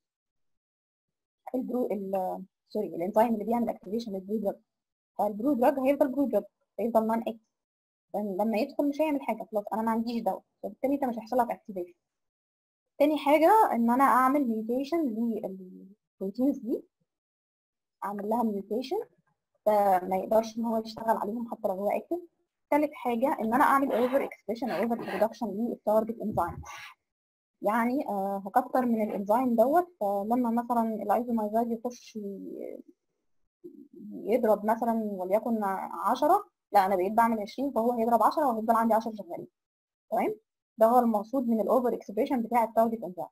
البرو ال سوري الانزيم اللي بيعمل اكتيفيشن للبرو دراج فالبرو دراج هيفضل برو دراج هيفضل نون اكتف لما يدخل مش هيعمل حاجه خلاص انا ما عنديش دواء فبالتالي انت مش هيحصل لك اكتيفيشن تاني حاجه ان انا اعمل ميوتيشن للبروتينز دي اعمل لها ميوتيشن فما يقدرش ان هو يشتغل عليهم حتى لو هو اكتف تالت حاجه ان انا اعمل اوفر اكسبريشن او اوفر برودكشن للتارجت انزيم يعني آه، هكتر من الانزيم دوت فلما مثلا الايزومايزايد يخش ي- يضرب مثلا وليكن 10 لا انا بقيت بعمل 20 فهو هيضرب 10 وهيفضل عندي 10 شغالين تمام ده هو المقصود من الاوفر اكسبريشن بتاع التارجت انزيم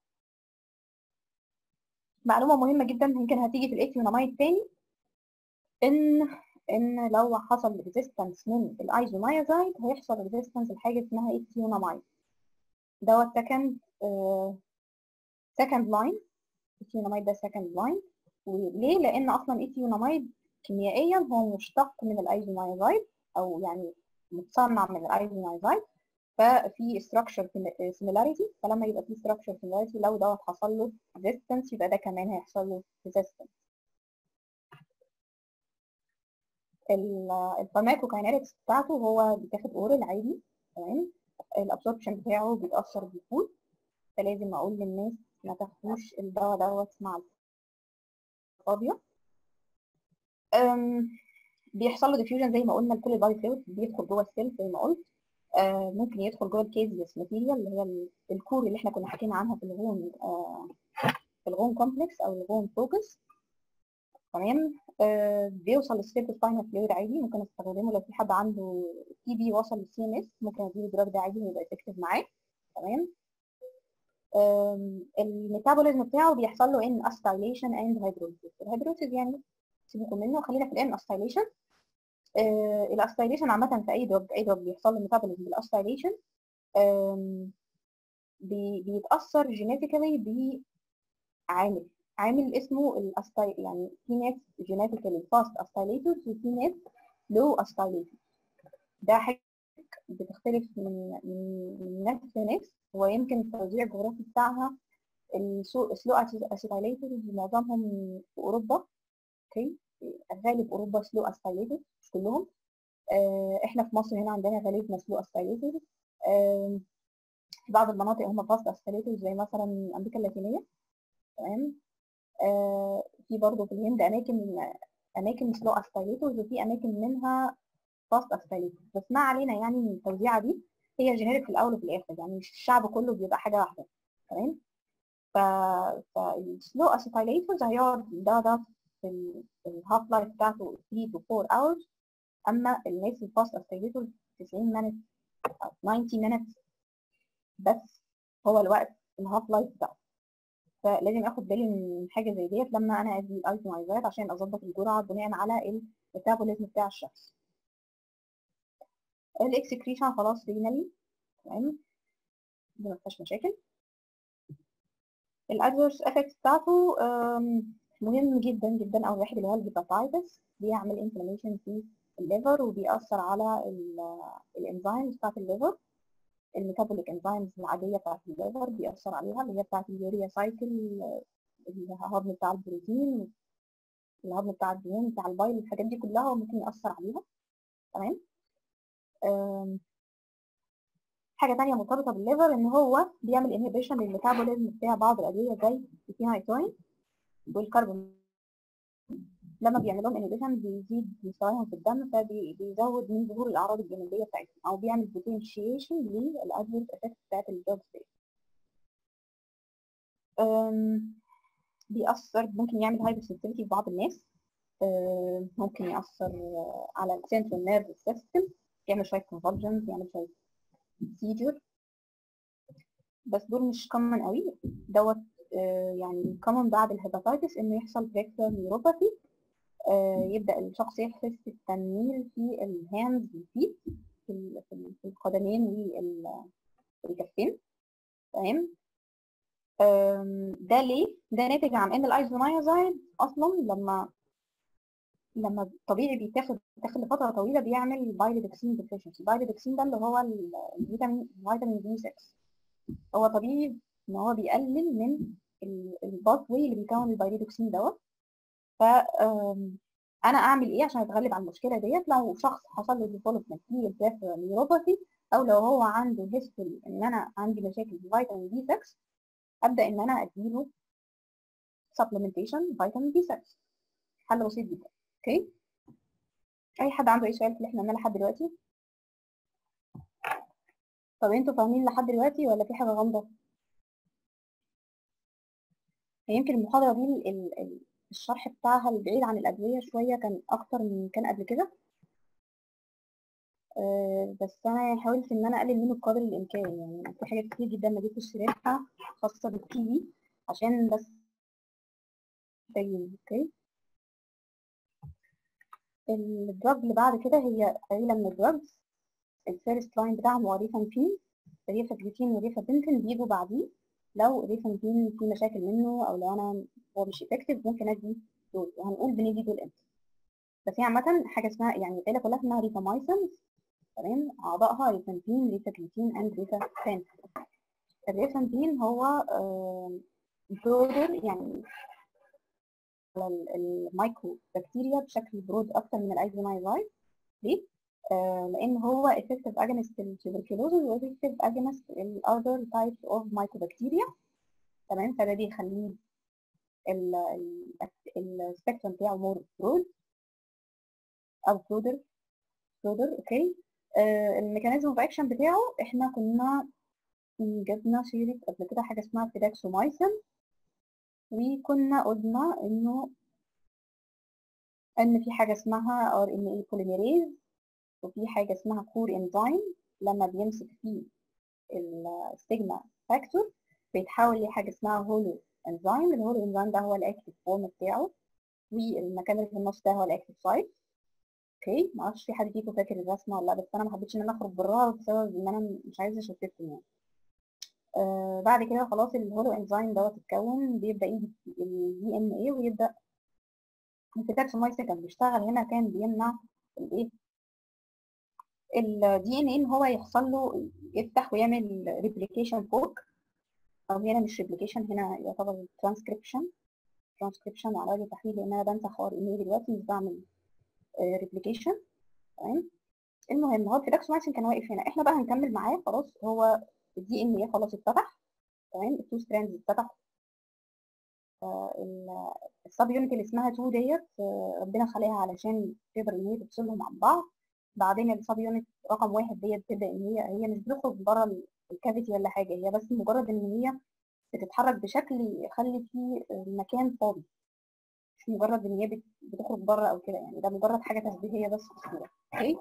معلومه مهمه جدا يمكن هتيجي في الاكيونامايد تاني ان ان لو حصل ريزيستنس من الايزومايزايد هيحصل ريزيستنس لحاجه اسمها اكيونامايد دوت سكند سكند لاين اكيونامايد ده سكند لاين وليه لان اصلا اكيونامايد كيميائيا هو مشتق من الايزومايزايد او يعني متصنع من الايزومايزايد ففي structure similarity فلما يبقى في structure similarity لو دوت حصل له resistance يبقى ده كمان هيحصل له resistance الفارماكوكاينetics بتاعته هو بيتاخد اورال عادي تمام الابسوربشن بتاعه بيتاثر بالفود فلازم اقول للناس ما تاخدوش الدواء دوت مع الفاضيه أم، بيحصل له ديفيوجن زي ما قلنا لكل البادي فلويد بيدخل جوه السيل زي ما قلت آه، ممكن يدخل جوه الكيزيوس ماتيريال اللي هي ال- الكور اللي احنا كنا حكينا عنها في الغون آه، في الغون كومبلكس او الغون فوكس تمام آه، بيوصل للسيرفس سباينال فلويد عادي ممكن استخدمه لو في حد عنده تي بي وصل للسي ام اس ممكن اديله الدراج ده عادي ويبقى افكتيف معاه تمام آم، الميتابوليزم بتاعه بيحصل له ان استايليشن اند هيدروزيس الهيدروزيس يعني سيبكم منه خلينا في الان استايليشن الاستايليشن عامه في اي دروج اي دروج بيحصل له ميتابوليزم بالاستايليشن بيتاثر جينيتيكالي بعامل عامل اسمه الاستاي يعني في ناس جينيتيكالي فاست استايليتورز وفي ناس لو استايليتورز ده حاجه بتختلف من من من ناس لناس ويمكن التوزيع الجغرافي بتاعها السلو اسيتايليتورز معظمهم في اوروبا اوكي غالب اوروبا سلو اسيتايليتورز مش كلهم آه، احنا في مصر هنا عندنا غالبنا سلو اسيتايليتورز في بعض المناطق هم فاست اسيتايليتورز زي مثلا امريكا اللاتينيه تمام آه، في برضه في الهند اماكن اماكن سلو اسيتايليتورز وفي اماكن منها فاست اسيتايليتورز بس ما علينا يعني من التوزيعه دي هي جينيريك في الاول وفي الاخر يعني مش الشعب كله بيبقى حاجه واحده تمام ف فالسلو اسيتايليتورز هيقعد ده ده في الهاف لايف بتاعته 3 to 4 hours اما الناس الفاست اسيتايليتورز 90 minutes أو 90 minutes بس هو الوقت الهاف لايف بتاعه فلازم اخد بالي من حاجه زي ديت لما انا ادي الايزومايزات عشان اظبط الجرعه بناء على الميتابوليزم بتاع الشخص الاكسكريشن خلاص رينالي تمام دي ما فيهاش مشاكل الادفيرس افكت بتاعته أم، مهم جدا جدا اول واحد اللي هو الهيباتايتس بيعمل انفلاميشن في الليفر وبيأثر على الانزيمز بتاعت الليفر الميتابوليك انزيمز العاديه بتاعت الليفر بيأثر عليها اللي هي بتاعت اليوريا سايكل الهضم بتاع البروتين الهضم بتاع الدهون بتاع البايل الحاجات دي كلها ممكن يأثر عليها تمام أم، حاجه تانية مرتبطه بالليفر ان هو بيعمل انهبيشن للميتابوليزم بتاع بعض الادويه زي الفينايتوين والكربون لما بيعمل لهم انهبيشن بيزيد مستواهم في الدم فبيزود من ظهور الاعراض الجانبيه بتاعتهم او بيعمل بوتنشيشن للادفيرس افكت بتاعت الدراج بيأثر ممكن يعمل هايبر سنسيتيفيتي في بعض الناس أم، ممكن يأثر آه، على السنترال نيرف سيستم يعمل شويه كونفولجنز يعمل شويه سيجر بس دول مش كومن قوي دوت آه، يعني كومن بعد الهيباتيتس انه يحصل بريكتال نيوروباثي يبدا الشخص يحس بالتنميل في الهاندز والفيت في ال- في ال- في القدمين والكفين تمام آم، ده ليه؟ ده ناتج عن ان الايزونايازايد اصلا لما لما طبيعي بيتاخد بيتاخد لفتره طويله بيعمل بايلودكسين ديفيشنسي البايلودكسين ده اللي هو ال- الفيتامين فيتامين بي 6 هو طبيعي ان هو بيقلل من الباث واي اللي بيكون البايلودكسين دوت ف آم، انا اعمل ايه عشان اتغلب على المشكله ديت لو شخص حصل له ديفلوبمنت في البريفرال نيوروباثي او لو هو عنده هيستوري ان انا عندي مشاكل في فيتامين بي 6 ابدا ان انا اديله supplementation فيتامين بي 6 حل بسيط جدا اوكي اي حد عنده اي سؤال في اللي احنا قلناه لحد دلوقتي طب انتوا فاهمين لحد دلوقتي ولا في حاجه غامضه يمكن المحاضرة دي ال- ال- ال- الشرح بتاعها البعيد عن الأدوية شوية كان أكتر من كان قبل كده آه، بس أنا يعني حاولت إن أنا أقلل منه بقدر الإمكان يعني في حاجات كتير جدا ما جبتش سيرتها خاصة بالتي في عشان بس تبين أوكي الدراج اللي بعد كده هي قليلة من الدراجز الفيرست لاين بتاعهم هو ريفامبين ريفابيوتين وريفابنتين بيجوا بعديه لو ريفامبين في مشاكل منه او لو انا هو مش افكتيف ممكن ادي دول وهنقول بندي دول امتى بس هي عامة حاجة اسمها يعني العيلة كلها اسمها ريفامايسنز تمام أعضائها ريفامبين ريفابيوتين اند ريفابنتين الريفامبين هو برودر يعني على ال- المايكرو بكتيريا بشكل برود اكتر من الايزونايزايد ليه؟ آه لان هو effective against التوبركلوزز و effective against ال other types of mycobacteria تمام فده بيخليه السبيكترم بتاعه مور برود او برودر برودر اوكي آه الميكانيزم اوف اكشن بتاعه احنا كنا جبنا سيرة قبل كده حاجة اسمها فيداكسومايسين وكنا قلنا انه ان في حاجة اسمها ار ان اي بوليميريز وفي حاجة اسمها كور انزيم لما بيمسك فيه الستيجما فاكتور بيتحول لحاجة اسمها هولو انزيم الهولو انزيم ده هو الاكتف فورم بتاعه والمكان اللي في النص ده هو الاكتف سايت اوكي معرفش في حد فيكم فاكر الرسمة ولا لا بس انا ما حبيتش ان انا اخرج براها بسبب ان انا مش عايزة اشتتكم يعني آه بعد كده خلاص الهولو انزيم دوت اتكون بيبدأ يجي الدي ان ايه ويبدأ الفيتاكسومايسين كان بيشتغل هنا كان بيمنع الايه الدي ان ايه ان هو يحصل له يفتح ويعمل ريبليكيشن فوق او هنا مش ريبليكيشن هنا يعتبر ترانسكريبشن ترانسكريبشن على وجه التحديد لان انا بنسخ ار ان ايه دلوقتي مش بعمل ريبليكيشن تمام المهم هو الفيتاكسومايسين كان واقف هنا احنا بقى هنكمل معاه خلاص هو الدي ان ايه خلاص اتفتح تمام التو ستراندز اتفتحوا السب يونت اللي اسمها 2 ديت آه، ربنا خلقها علشان تقدر ان هي تفصلهم عن بعض بعدين السب يونت رقم واحد ديت تبدا ان هي هي مش بتخرج بره الكافيتي ولا حاجه هي بس مجرد ان هي بتتحرك بشكل يخلي فيه المكان فاضي مش مجرد ان هي بت- بتخرج بره او كده يعني ده مجرد حاجه تشبيهيه بس في الصوره اوكي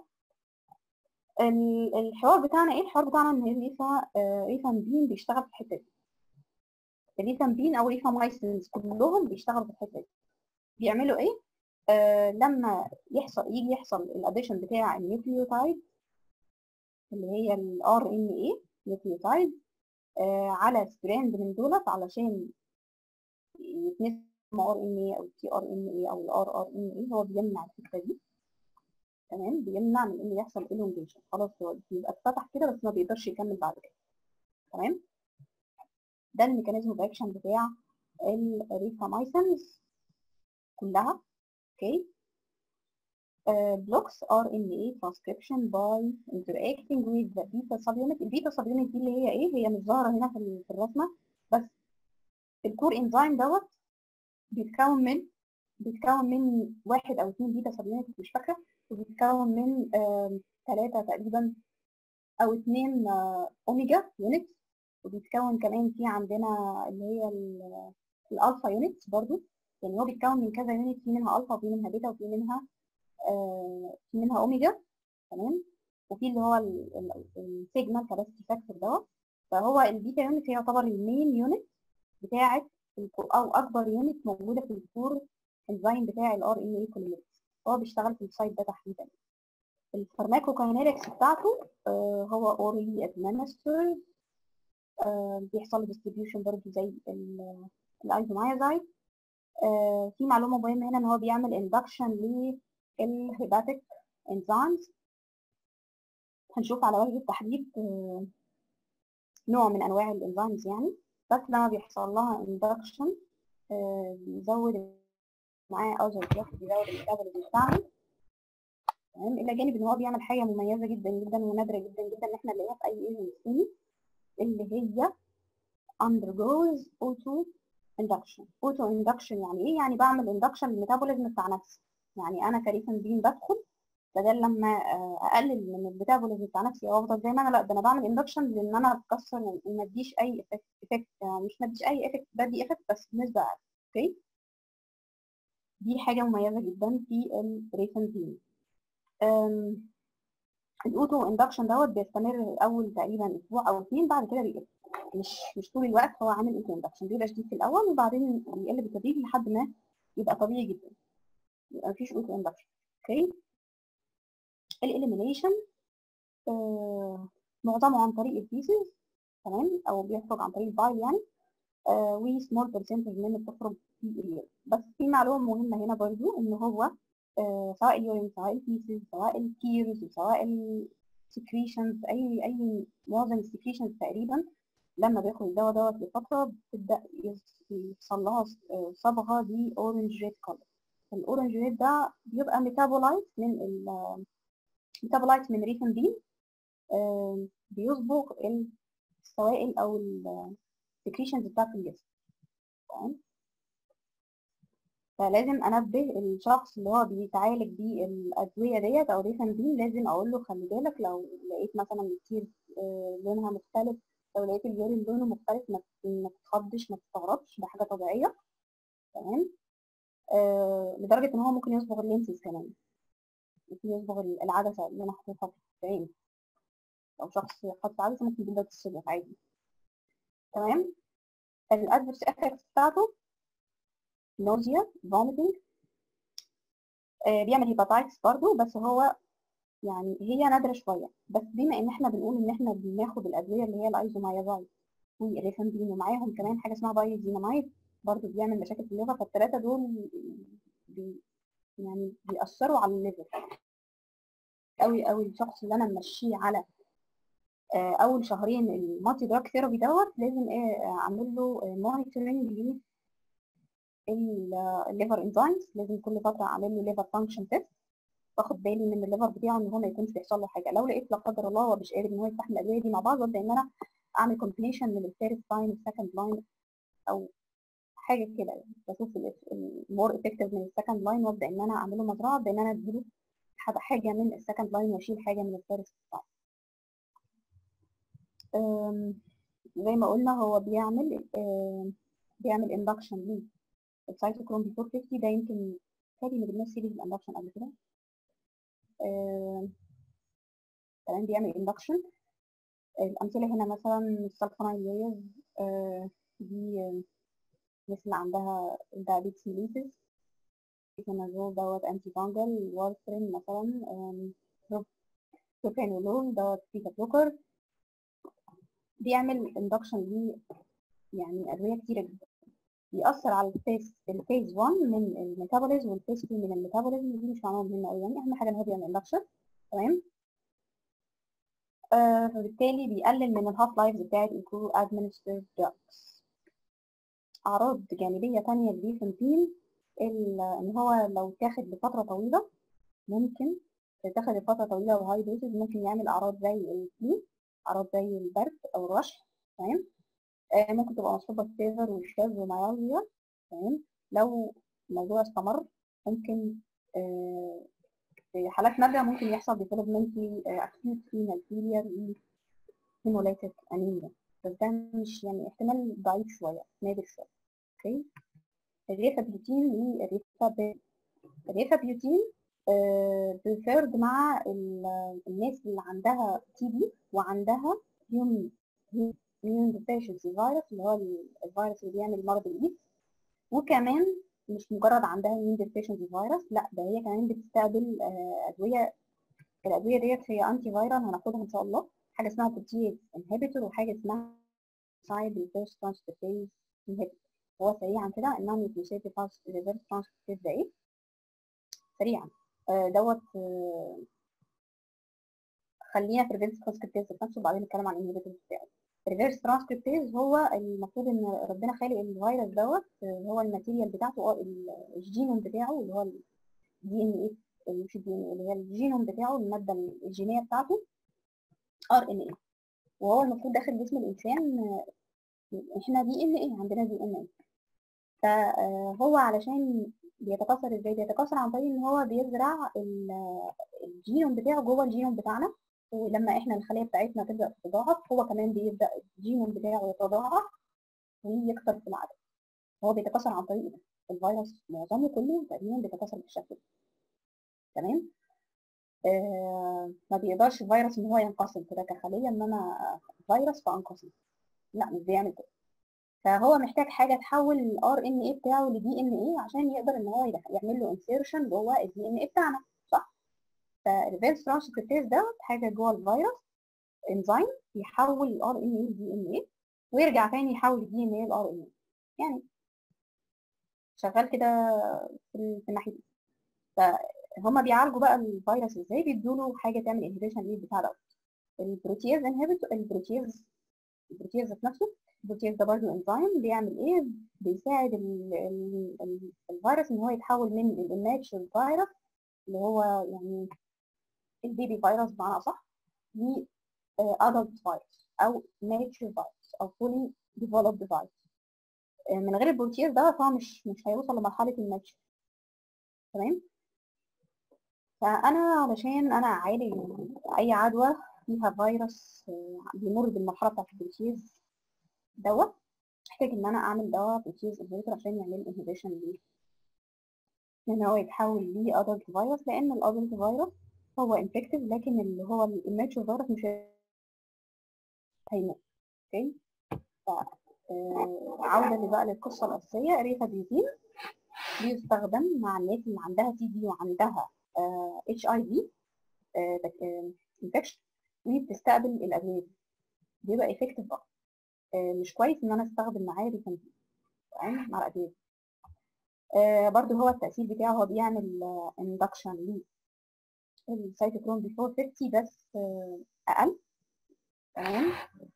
ال- الحوار بتاعنا ايه الحوار بتاعنا ان الريفا آه، ريفامبين بيشتغل في الحته دي الريفامبين او ريفامايسينز كلهم بيشتغلوا في الحته دي بيعملوا ايه آه لما يحصل يجي يحصل الاديشن بتاع النيوكليوتايد اللي هي الار ان اي نيوكليوتايد آه على ستراند من دولت علشان يتنسم ار ان اي او تي ار ان اي او الار ار ان اي هو بيمنع الفكره دي تمام بيمنع من ان يحصل elongation خلاص هو بيبقى اتفتح كده بس ما بيقدرش يكمل بعد كده تمام ده الميكانيزم اوف اكشن بتاع الريفامايسنز كلها اوكي blocks RNA transcription by interacting with the beta subunit البيتا subunit دي اللي هي ايه هي مش ظاهره هنا في ال- في الرسمه بس الكور انزيم دوت بيتكون من بيتكون من واحد او اثنين بيتا subunit مش فاكره وبيتكون من ثلاثه تقريبا او اثنين اوميجا يونت وبيتكون كمان في عندنا اللي هي ال- الالفا يونت برضو يعني هو بيتكون من كذا يونت في منها الفا وفي منها بيتا وفي منها آه، في منها اوميجا تمام وفي اللي هو السيجما كاباسيتي فاكتور دوت فهو البيتا يونت هي يعتبر المين يونت بتاعه الكو- او اكبر يونت موجوده في الكور انزيم بتاع الار ان اي بوليميريز هو بيشتغل في السايت ده تحديدا الفارماكوكاينetics بتاعته آه، هو اورالي ادمنسترد بيحصل له ديستريبيوشن برضه زي الايزومايازايد آه، في معلومه مهمه هنا ان هو بيعمل اندكشن للهيباتيك انزيمز هنشوف على وجه التحديد آه، نوع من انواع الانزيمز يعني بس لما بيحصل لها اندكشن بيزود معاه اوزر بيزود الميتابوليزم بتاعنا تمام الى جانب ان هو بيعمل حاجه مميزه جدا جدا ونادره جدا جدا ان احنا نلاقيها في اي ايجنت تاني اللي هي undergoes auto induction auto induction يعني ايه يعني بعمل induction للميتابوليزم بتاع نفسي يعني انا كريفن بين بدخل بدل لما آه، اقلل من الميتابوليزم بتاع نفسي او افضل زي ما انا لا ده انا بعمل اندكشن لان انا بكسر وما اديش اي افكت مش ما اديش اي افكت بدي افكت بس بنسبه اقل اوكي دي حاجه مميزه جدا في الريفنتين الاوتو اندكشن دوت بيستمر اول تقريبا اسبوع او اثنين بعد كده بيقل مش مش طول الوقت هو عامل اوتو اندكشن بيبقى شديد في الاول وبعدين بيقل بالتدريج لحد ما يبقى طبيعي جدا يبقى مفيش اوتو اندكشن اوكي الاليمينيشن آه معظمه عن طريق الفيسز تمام او بيخرج عن طريق البايل يعني آه وسمول برسنتج منه بتخرج في اليورين بس في معلومه مهمه هنا برضو ان هو آه سواء اليورين سواء الفيسز سواء التيرز سواء السكريشنز اي اي معظم السكريشنز تقريبا لما بياخد الدواء دوت لفتره بتبدا يحصل لها صبغه دي اورنج ريد كولر الاورنج ريد ده بيبقى ميتابولايت من ال ميتابولايت من ريفن بي بيصبغ السوائل او السكريشنز بتاعت الجسم تمام فلازم انبه الشخص اللي هو بيتعالج بالادويه ديت او ريفن بي لازم اقول له خلي بالك لو لقيت مثلا كتير لونها مختلف لو لقيت اليورين لونه مختلف ما تتخضش ما تستغربش ده حاجه طبيعيه تمام آه لدرجه ان هو ممكن يصبغ اللينسز كمان ممكن يصبغ العدسه اللي انا حاططها في عيني لو شخص حاطط عدسه ممكن جدا تصبغ عادي تمام الادفرس افكتس بتاعته نوزيا فوميتنج آه بيعمل هيباتايتس برضه بس هو يعني هي نادره شويه بس بما ان احنا بنقول ان احنا بناخد الادويه اللي هي الايزومايازايد والريفامبين ومعاهم كمان حاجه اسمها بايزينامايد برضه بيعمل مشاكل في الليفر فالثلاثه دول بي يعني بيأثروا على الليفر قوي قوي الشخص اللي انا ممشيه على اول شهرين المالتي دراج ثيرابي دوت لازم اعمل له مونيتورنج الليفر انزيمز لازم كل فتره اعمل له ليفر فانكشن تيست واخد بالي من الليفر بتاعه ان هو ما يكونش بيحصل له حاجه لو لقيت لا قدر الله هو مش قادر ان هو يستحمل الادويه دي مع بعض وابدا ان انا اعمل كومبينيشن من الفيرست لاين والسكند لاين او حاجه كده يعني بشوف المور افكتيف من السكند لاين وابدا ان انا اعمله مزرعه بان انا اديله حاجه من السكند لاين واشيل حاجه من الفيرست لاين زي ما قلنا هو بيعمل بيعمل اندكشن للسايتوكروم بي 450 ده يمكن تاني ما جبناش سيريز الاندكشن قبل كده كمان بيعمل اندكشن الامثله هنا مثلا السلفونايل دي الناس اللي عندها diabetes mellitus الكونازول دوت انتي فانجل وارفرين مثلا بروبانولول دوت بيتا بلوكر بيعمل اندكشن ليه يعني ادويه كتيره جدا بيأثر على الفيز الفيز 1 من الميتابوليزم والفيز 2 من الميتابوليزم دي مش معناها مهمه قوي يعني اهم حاجه ان هو بيعمل اندكشن تمام آه فبالتالي بيقلل من الهاف لايفز بتاعت الكرو ادمنسترد دراجز اعراض جانبيه تانية للريفنتين ان هو لو تاخد لفتره طويله ممكن تاخد لفتره طويله وهاي دوزز ممكن يعمل اعراض زي الفلو اعراض زي البرد او الرشح تمام آه ممكن تبقى مصحوبه بفيفر وشاز ومياليا تمام لو الموضوع استمر ممكن آه في حالات نادرة ممكن يحصل ديفلوبمنت اكيوت رينال فيلير هيموليتيك انيميا بس ده مش يعني احتمال ضعيف شوية نادر شوية اوكي الريفا بيوتين والريفا الريفا بيوتين بريفيرد مع الناس اللي عندها تي بي وعندها يوم immune deficiency فيروس اللي هو الفيروس اللي بيعمل مرض الايدز وكمان مش مجرد عندها immune deficiency فيروس لا ده هي كمان بتستقبل ادويه الادويه ديت هي انتي فيرال هناخدها ان شاء الله حاجه اسمها بروتيز انهبيتور وحاجه اسمها سايد ريفيرس ترانسكريبتيز انهبيتور هو سريعا كده النون نيوكليوسيد ريفيرس ترانسكريبتيز ده ايه سريعا دوت خلينا في الريفيرس ترانسكريبتيز نفسه وبعدين نتكلم عن الانهبيتور بتاعه الريفيرس ترانسكريبتيز هو المفروض ان ربنا خالق الفيروس دوت هو الماتيريال بتاعته الجينوم بتاعه اللي هو الدي ان ايه مش الدي ان اللي هي الجينوم بتاعه الماده الجينيه بتاعته ار ان ايه وهو المفروض داخل جسم الانسان احنا دي ان ايه عندنا دي ان ايه فهو علشان بيتكاثر ازاي بيتكاثر عن طريق ان هو بيزرع الجينوم بتاعه جوه الجينوم بتاعنا ولما احنا الخليه بتاعتنا تبدا تتضاعف هو كمان بيبدا الجينوم بتاعه يتضاعف ويكثر في العدد هو بيتكاثر عن طريق ده الفيروس معظمه كله تقريبا بيتكاثر بالشكل ده تمام آه ما بيقدرش الفيروس ان هو ينقسم كده كخليه ان انا فيروس فانقسم لا مش بيعمل كده فهو محتاج حاجه تحول الار ان اي بتاعه لدي ان اي عشان يقدر ان هو يعمل له انسيرشن جوه الدي ان اي بتاعنا صح فالريفيرس ترانسكريبتيز ده حاجه جوه الفيروس انزيم يحول الار ان اي لدي ان اي ويرجع تاني يحول الدي ان اي لار ان اي يعني شغال كده في الناحيه دي فهم بيعالجوا بقى الفيروس ازاي بيدوا له حاجه تعمل انهبيشن للبتاع ده البروتياز انهبيتور البروتياز البروتياز ذات نفسه البروتياز ده برضه انزيم بيعمل ايه بيساعد ال ال ال الفيروس ان هو يتحول من الناتشرال فيروس اللي هو يعني البيبي فيروس بمعنى اصح ل ادلت فيروس او ناتشرال فيروس او فولي ديفلوبد فيروس من غير البروتياز ده فهو مش مش هيوصل لمرحله الناتشر تمام فانا علشان انا اعالج اي عدوى فيها فيروس بيمر بالمرحله بتاعت البروتيز دوت محتاج ان انا اعمل دواء بروتيز انهبيتور عشان يعمل انهبيشن ليه ان هو يتحول ليه ادلت فيروس لان الادلت فيروس هو انفكتيف لكن اللي هو الناتشر فيروس مش هيموت اوكي عودة بقى للقصة الأساسية ريفابيزين بيستخدم مع الناس اللي عندها تي بي وعندها اتش اي في انفكشن وبتستقبل الادويه بيبقى افكتيف بقى مش كويس ان انا استخدم معاه ريفامبين تمام مع الادويه برضو هو التاثير بتاعه هو بيعمل اندكشن ليه السيتوكروم بي 450 بس اقل تمام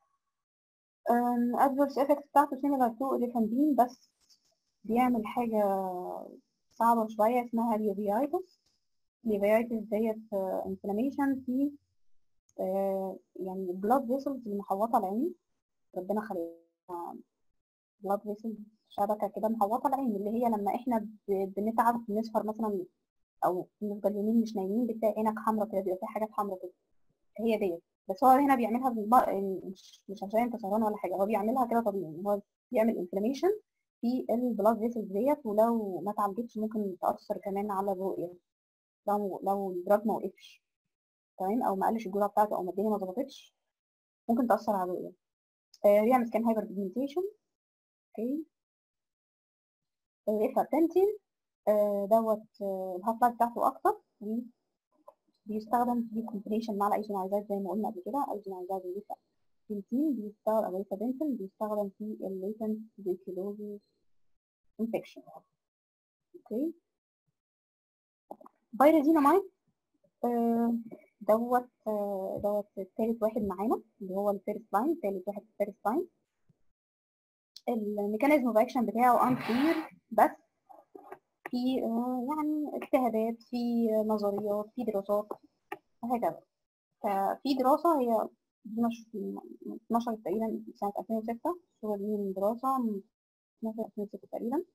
ادفرس افكت بتاعته سيميلر تو ريفامبين بس بيعمل حاجه صعبه شويه اسمها اليوفيايتس اليوفيايتس ديت انفلاميشن في يعني البلاد فيسلز المحوطه العين ربنا خلقها بلاد فيسلز شبكه كده محوطه العين اللي هي لما احنا بنتعب بنسهر مثلا او بنفضل يومين مش نايمين بتلاقي عينك حمرا كده بيبقى في حاجات حمرا كده هي ديت بس هو هنا بيعملها بالب... مش مش عشان انت سهران ولا حاجه هو بيعملها كده طبيعي هو بيعمل انفلاميشن في البلاد فيسلز ديت ولو ما اتعالجتش ممكن تاثر كمان على الرؤيه لو لو الدراج ما وقفش تمام او ما قلش الجرعه بتاعته او ما الدنيا ما ظبطتش ممكن تاثر على الرؤيه آه بيعمل سكان هايبر بيجمنتيشن اوكي الريفابتنتين آه دوت آه الهاف لايف بتاعته اكتر بيستخدم في كومبينيشن مع الايزونايزات زي ما قلنا قبل كده ايزونايزات الريفابتنتين بيستخدم او ريفابنتين بيستخدم في الليتنت تبريكيلوزيس انفكشن اوكي بايرازينامايد آه دوت آه دوت الثالث واحد معانا اللي هو الفيرست لاين ثالث واحد في الفيرست لاين الميكانيزم اوف اكشن بتاعه انكلير بس في آه يعني اجتهادات في نظريات في دراسات وهكذا ففي دراسة هي اتنشرت تقريبا سنة 2006 الصورة دي من دراسة من 2006 تقريبا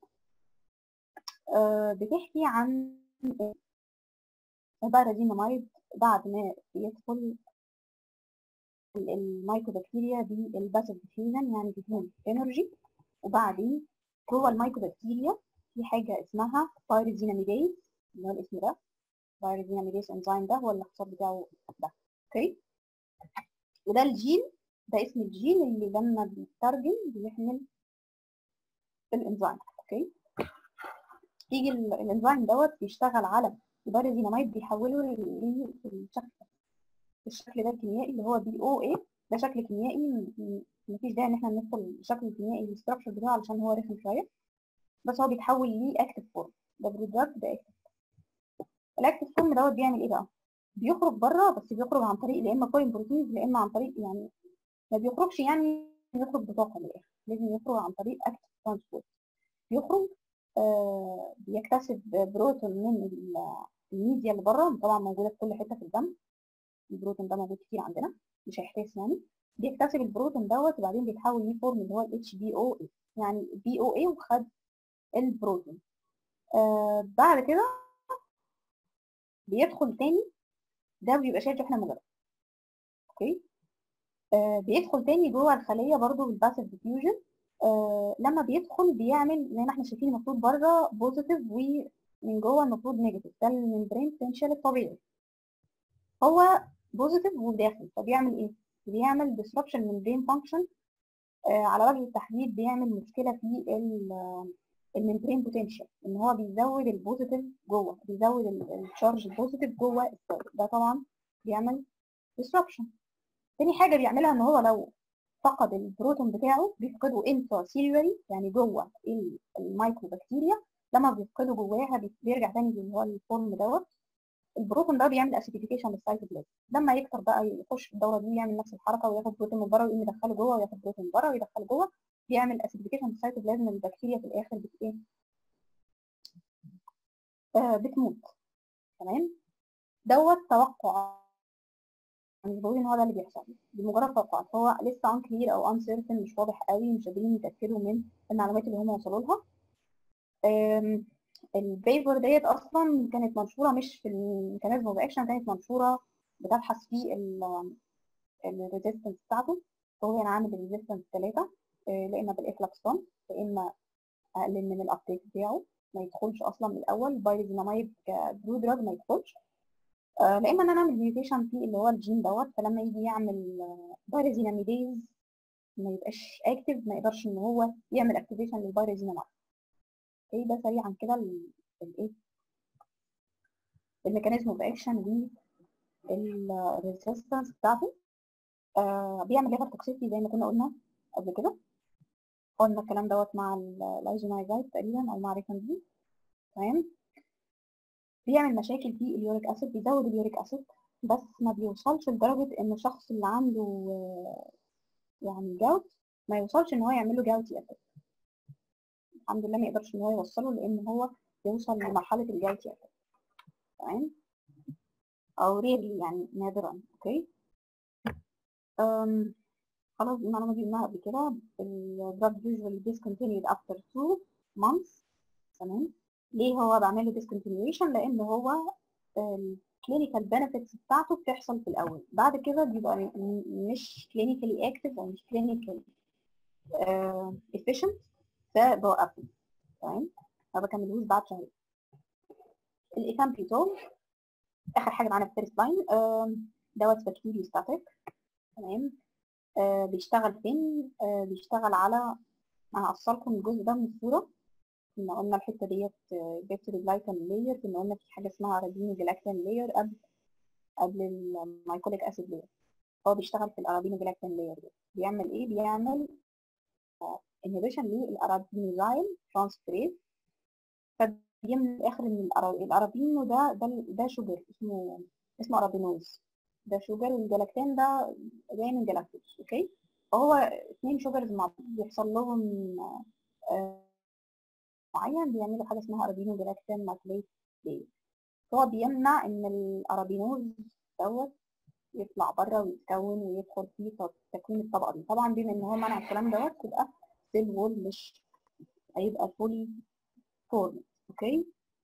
بتحكي عن البارازينامايد بعد ما يدخل المايكوبكتيريا بالباسيف ديفيوجن يعني ديفيوجن انرجي وبعدين جوه المايكوبكتيريا في حاجه اسمها بايرزيناميديز اللي هو الاسم ده بايرزيناميديز انزيم ده هو الاختصار بتاعه ده اوكي وده الجين ده اسم الجين اللي لما بيترجم بيحمل الانزيم اوكي يجي الانزيم دوت بيشتغل على البارازيناميد بيحوله للشكل ده الشكل ده الكيميائي اللي هو بي او اي ده شكل كيميائي مفيش داعي ان احنا ندخل الشكل الكيميائي الاستراكشر بتاعه علشان هو رخم شويه بس هو بيتحول ليه اكتف فورم ده برودكت ده اكتف الاكتف فورم دوت بيعمل ايه بقى بيخرج بره بس بيخرج عن طريق يا اما كوين بروتينز يا اما عن طريق يعني ما بيخرجش يعني يخرج بطاقه من الاخر لازم يخرج عن طريق اكتف ترانسبورت بيخرج آه بيكتسب بروتون من الميديا اللي بره طبعا موجوده في كل حته في الدم البروتون ده موجود كتير عندنا مش هيحتاج يعني بيكتسب البروتون دوت وبعدين بيتحول ليه فورم اللي هو الاتش بي او اي يعني بي او اي وخد البروتون آه بعد كده بيدخل تاني ده بيبقى شايل شحنه موجبه اوكي آه بيدخل تاني جوه الخليه برضو بالباسيف ديفيوجن آه لما بيدخل بيعمل زي ما احنا شايفين المفروض بره بوزيتيف ومن جوه المفروض نيجاتيف ده الممبرين بوتنشال الطبيعي هو بوزيتيف وداخل فبيعمل ايه؟ بيعمل disruption membrane function آه على وجه التحديد بيعمل مشكله في الممبرين بوتنشال ان هو بيزود البوزيتيف جوه بيزود الشارج البوزيتيف جوه السيل ده طبعا بيعمل disruption تاني حاجه بيعملها ان هو لو فقد البروتون بتاعه بيفقده انترا سيلولاري يعني جوه المايكرو بكتيريا لما بيفقده جواها بيرجع تاني اللي هو الفورم دوت البروتون ده بيعمل اسيديفيكيشن للسيتوبلازم لما يكتر بقى يخش في الدوره دي يعمل نفس الحركه وياخد بروتون من بره ويقوم يدخله جوه وياخد بروتون من بره ويدخله جوه بيعمل اسيديفيكيشن للسيتوبلازم البكتيريا في الاخر بت ايه آه بتموت تمام دوت توقع مش بقول ان هو ده اللي بيحصل دي مجرد توقعات هو لسه ان كلير او ان سيرتن مش واضح قوي مش قادرين يتاكدوا من المعلومات اللي هم وصلوا لها البيبر ديت اصلا كانت منشوره مش في الميكانيزم اوف اكشن كانت منشوره بتبحث في الريزيستنس بتاعته هو هنا عامل الريزيستنس 3 لا اما بالافلاكسون لا اما اقل من الابتيك بتاعه ما يدخلش اصلا من الاول بايريزيناميد كبرو دراج ما يدخلش لا اما ان انا اعمل ميوتيشن في اللي هو الجين دوت فلما يجي يعمل بايريزيناميديز ما يبقاش اكتف ما يقدرش ان هو يعمل اكتيفيشن للبايريزيناميد اوكي ده سريعا كده الايه الميكانيزم اوف اكشن والريزيستنس بتاعته آه بيعمل ليفر توكسيتي زي ما كنا قلنا قبل كده قلنا الكلام دوت مع الايزونايزايد تقريبا او مع ريفاندين تمام بيعمل مشاكل في اليوريك اسيد بيزود اليوريك اسيد بس ما بيوصلش لدرجه ان الشخص اللي عنده يعني جاوت ما يوصلش ان هو يعمل له جاوتي افكت الحمد لله ما يقدرش ان هو يوصله لان هو يوصل لمرحله الجاوتي افكت تمام او ريرلي يعني نادرا اوكي أم خلاص دي المعلومه دي قلناها قبل كده الدراج usually discontinued after two months تمام ليه هو بعمل له discontinuation لان هو الكلينيكال بنفيتس بتاعته بتحصل في الاول بعد كده بيبقى مش كلينيكالي اكتف او مش كلينيكالي efficient فبوقفه تمام ما بكملهوش بعد شهرين الايثامبيتول اخر حاجه معانا في فيرست لاين دوت بكتيريو ستاتيك تمام آه بيشتغل فين آه بيشتغل على انا هوصلكم الجزء ده من الصوره كنا قلنا الحته ديت بيبتري جلايكان لاير كنا قلنا في حاجه اسمها ارابينو جلاكتان لاير قبل قبل المايكوليك اسيد لاير هو بيشتغل في الارابينو جلاكتان لاير ده بيعمل ايه بيعمل انهبيشن للارابينوزايل ترانسفيريز فبيمنع الاخر ان الارابينو ده ده ده شوجر اسمه اسمه ارابينوز ده شوجر والجلاكتان ده جاي من جلاكتوز اوكي فهو اثنين شوجرز مع بعض بيحصل لهم آه معين بيعملوا حاجه اسمها ارابينو جلاكتان ماكليت ليه هو بيمنع ان الارابينوز دوت يطلع بره ويتكون ويدخل في تكوين الطبقه دي طبعا بما ان هو منع الكلام دوت تبقى سيل وول مش هيبقى فولي فورم اوكي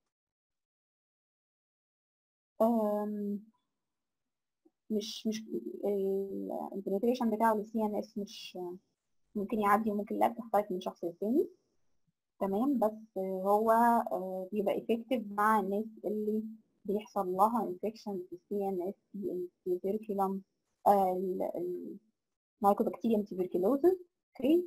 أم مش مش البنتريشن بتاعه للسي ان اس مش ممكن يعدي وممكن لا بتختلف من شخص للتاني تمام بس هو بيبقى افكتيف مع الناس اللي بيحصل لها انفكشن في السي ان اس في التيبركلم المايكوبكتيريوم تيبركلوزز اوكي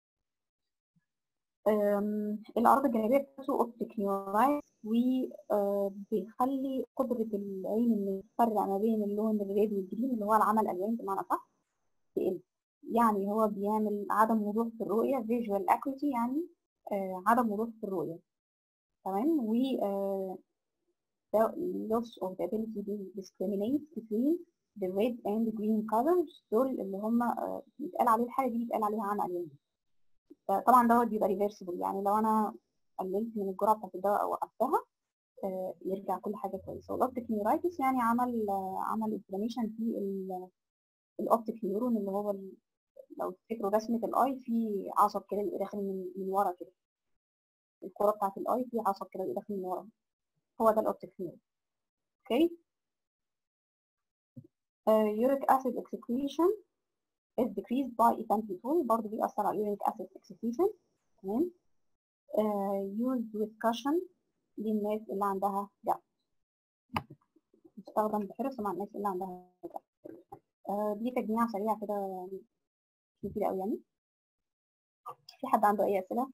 الاعراض الجانبيه بتاعته اوبتيك نيورايتس وبيخلي قدره العين ان تفرق ما بين اللون الريد والجرين اللي هو العمى الالوان بمعنى صح تقل يعني هو بيعمل عدم وضوح في الرؤيه فيجوال اكويتي يعني آه عدم وضوح في الرؤيه تمام و آه loss of the ability to discriminate between the red and green colors دول اللي هم آه بيتقال عليه الحاجه دي بيتقال عليها عمى الوان طبعا دوت بيبقى ريفرسبل يعني لو انا قللت من الجرعه بتاعت الدواء او وقفتها آه يرجع كل حاجه كويسه والاوبتيك نيورايتس يعني عمل آه عمل انفلاميشن في الاوبتيك نيورون اللي هو لو تفتكروا رسمه الاي في عصب كده بيبقى داخل من, من ورا كده الكره بتاعت الاي في عصب كده بيبقى داخل من ورا هو ده الاوبتيك نيورون اوكي uh, uric acid excretion is decreased by ethambutol برضه بيأثر على uric acid excretion تمام uh, used with caution للناس اللي عندها جلد يستخدم بحرص مع الناس اللي عندها جلد uh, دي تجميع سريع كده مش كتير قوي يعني في حد عنده اي اسئله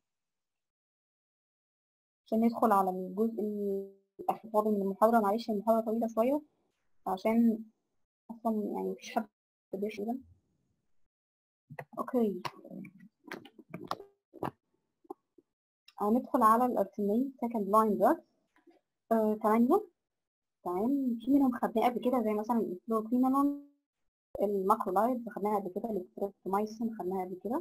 عشان ندخل على الجزء الاخير فاضل من المحاضره معلش المحاضره طويله شويه عشان اصلا يعني مفيش حد بيشغل اوكي هندخل على الارتمين سكند لاين دراج تمانية تمام في منهم خدناه قبل كده زي مثلا الفلوكرينالون الماكرولايد خدناها قبل كده الستريبتومايسين خدناها قبل كده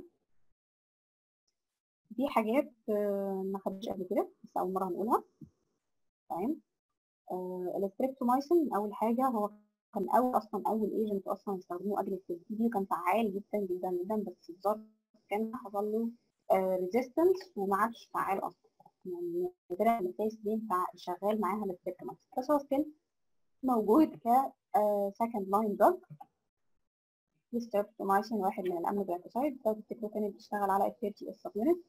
دي حاجات ما خدناش قبل كده بس اول مره هنقولها تمام الستريبتومايسين اول حاجه هو كان اول اصلا اول ايجنت اصلا استخدموه قبل التي بي وكان فعال جدا جدا جدا بس الظرف كان حصل له ريزيستنس وما عادش فعال اصلا يعني نادرا ما تلاقي سليم شغال معاها الستريبتومايسين بس هو ستيل موجود ك سكند لاين دراج الستريبتومايسين واحد من الامن جلايكوسايد لو تفتكروا كانت بتشتغل على اف 30 اس يونت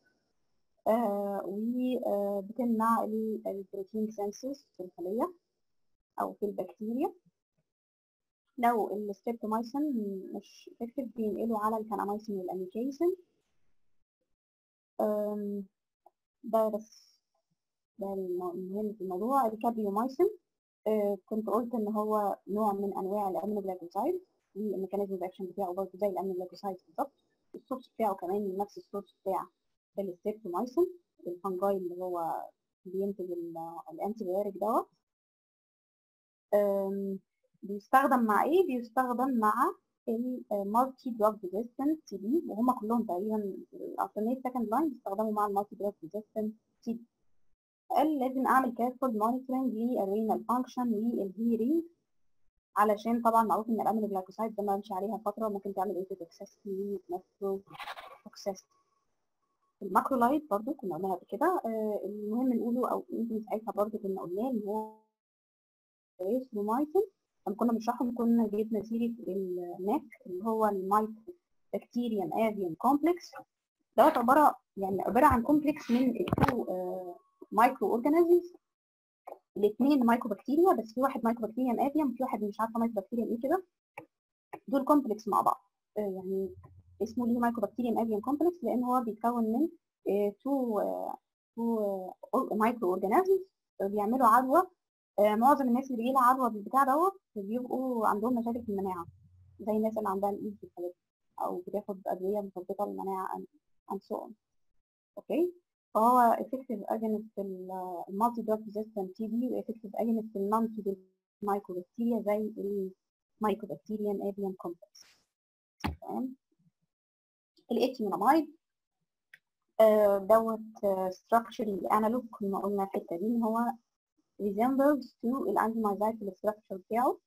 وبتمنع البروتين سينسز في الخليه او في البكتيريا لو الستريبتومايسين مش افكتيف بينقلوا على الكانامايسين والاميكيسين ده بس ده المهم في الموضوع الكابيومايسين كنت قلت ان هو نوع من انواع الامينوجلايكوسايد والميكانيزم اكشن بتاعه برضه زي الامينوجلايكوسايد بالظبط السورس بتاعه كمان نفس السورس بتاع الستريبتومايسين الفنجاي اللي هو بينتج الانتي بايوريك دوت بيستخدم مع ايه بيستخدم مع المالتي دراج ريزيستنت تي بي وهم كلهم تقريبا الالترنيت سكند لاين بيستخدموا مع المالتي دراج ريزيستنت تي بي قال لازم اعمل كارفول مونيتورنج للرينال فانكشن والهيرنج علشان طبعا معروف ان الامينو جلايكوسايد ده ما امشي عليها فتره ممكن تعمل ايه توكسيستي نفرو توكسيستي الماكرولايد برضو كنا قلناها قبل كده آه المهم نقوله او يمكن ساعتها برضو كنا قلناه ان هو ريثرومايسين لما كنا بنشرحهم كنا جبنا سيره الماك اللي هو المايك بكتيريان افيان كومبلكس دوت عباره يعني عباره عن كومبلكس من التو مايكرو اورجانيزمز الاثنين مايكرو بكتيريا بس في واحد مايكرو بكتيريان افيان وفي واحد مش عارفه مايكرو بكتيريان ايه كده دول كومبلكس مع بعض آه يعني اسمه ليه مايكرو بكتيريان افيان كومبلكس لان هو بيتكون من تو تو مايكرو اورجانيزمز بيعملوا عدوى معظم الناس اللي بيجيلها عدوى بالبتاع دوت بيبقوا عندهم مشاكل في المناعه زي الناس اللي عندها الايد والحاجات او بتاخد ادويه مثبطه للمناعه and so on اوكي فهو effective against المالتي دراج resistant تي بي وeffective against النون تي مايكروبكتيريا زي المايكروبكتيريان افيان كومبلكس تمام الاتيوناميد دوت structurally analog كنا قلنا الحته دي ان هو resembles to الانزيمايزات في الاستراكشر بتاعه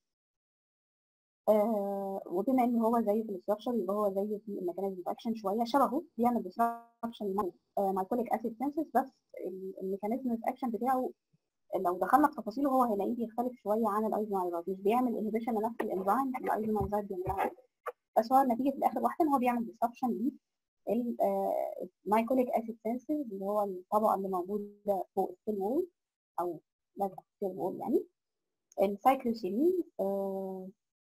آه وبما ان هو زيه في الاستراكشر يبقى هو زيه في الميكانيزم اكشن شويه شبهه بيعمل ديستراكشن مايكوليك اسيد سينسز بس الميكانيزم اكشن بتاعه لو دخلنا في تفاصيله هو هنلاقيه بيختلف شويه عن الايزومايزات مش بيعمل انهبيشن لنفس الانزيم اللي الايزومايزات بيعملها بس هو النتيجه في الاخر واحده ان هو بيعمل ديستراكشن المايكوليك اسيد سينسز اللي هو الطبقه اللي موجوده فوق السيل وول او لازقه في السيل وول يعني السايكلوسيرين آه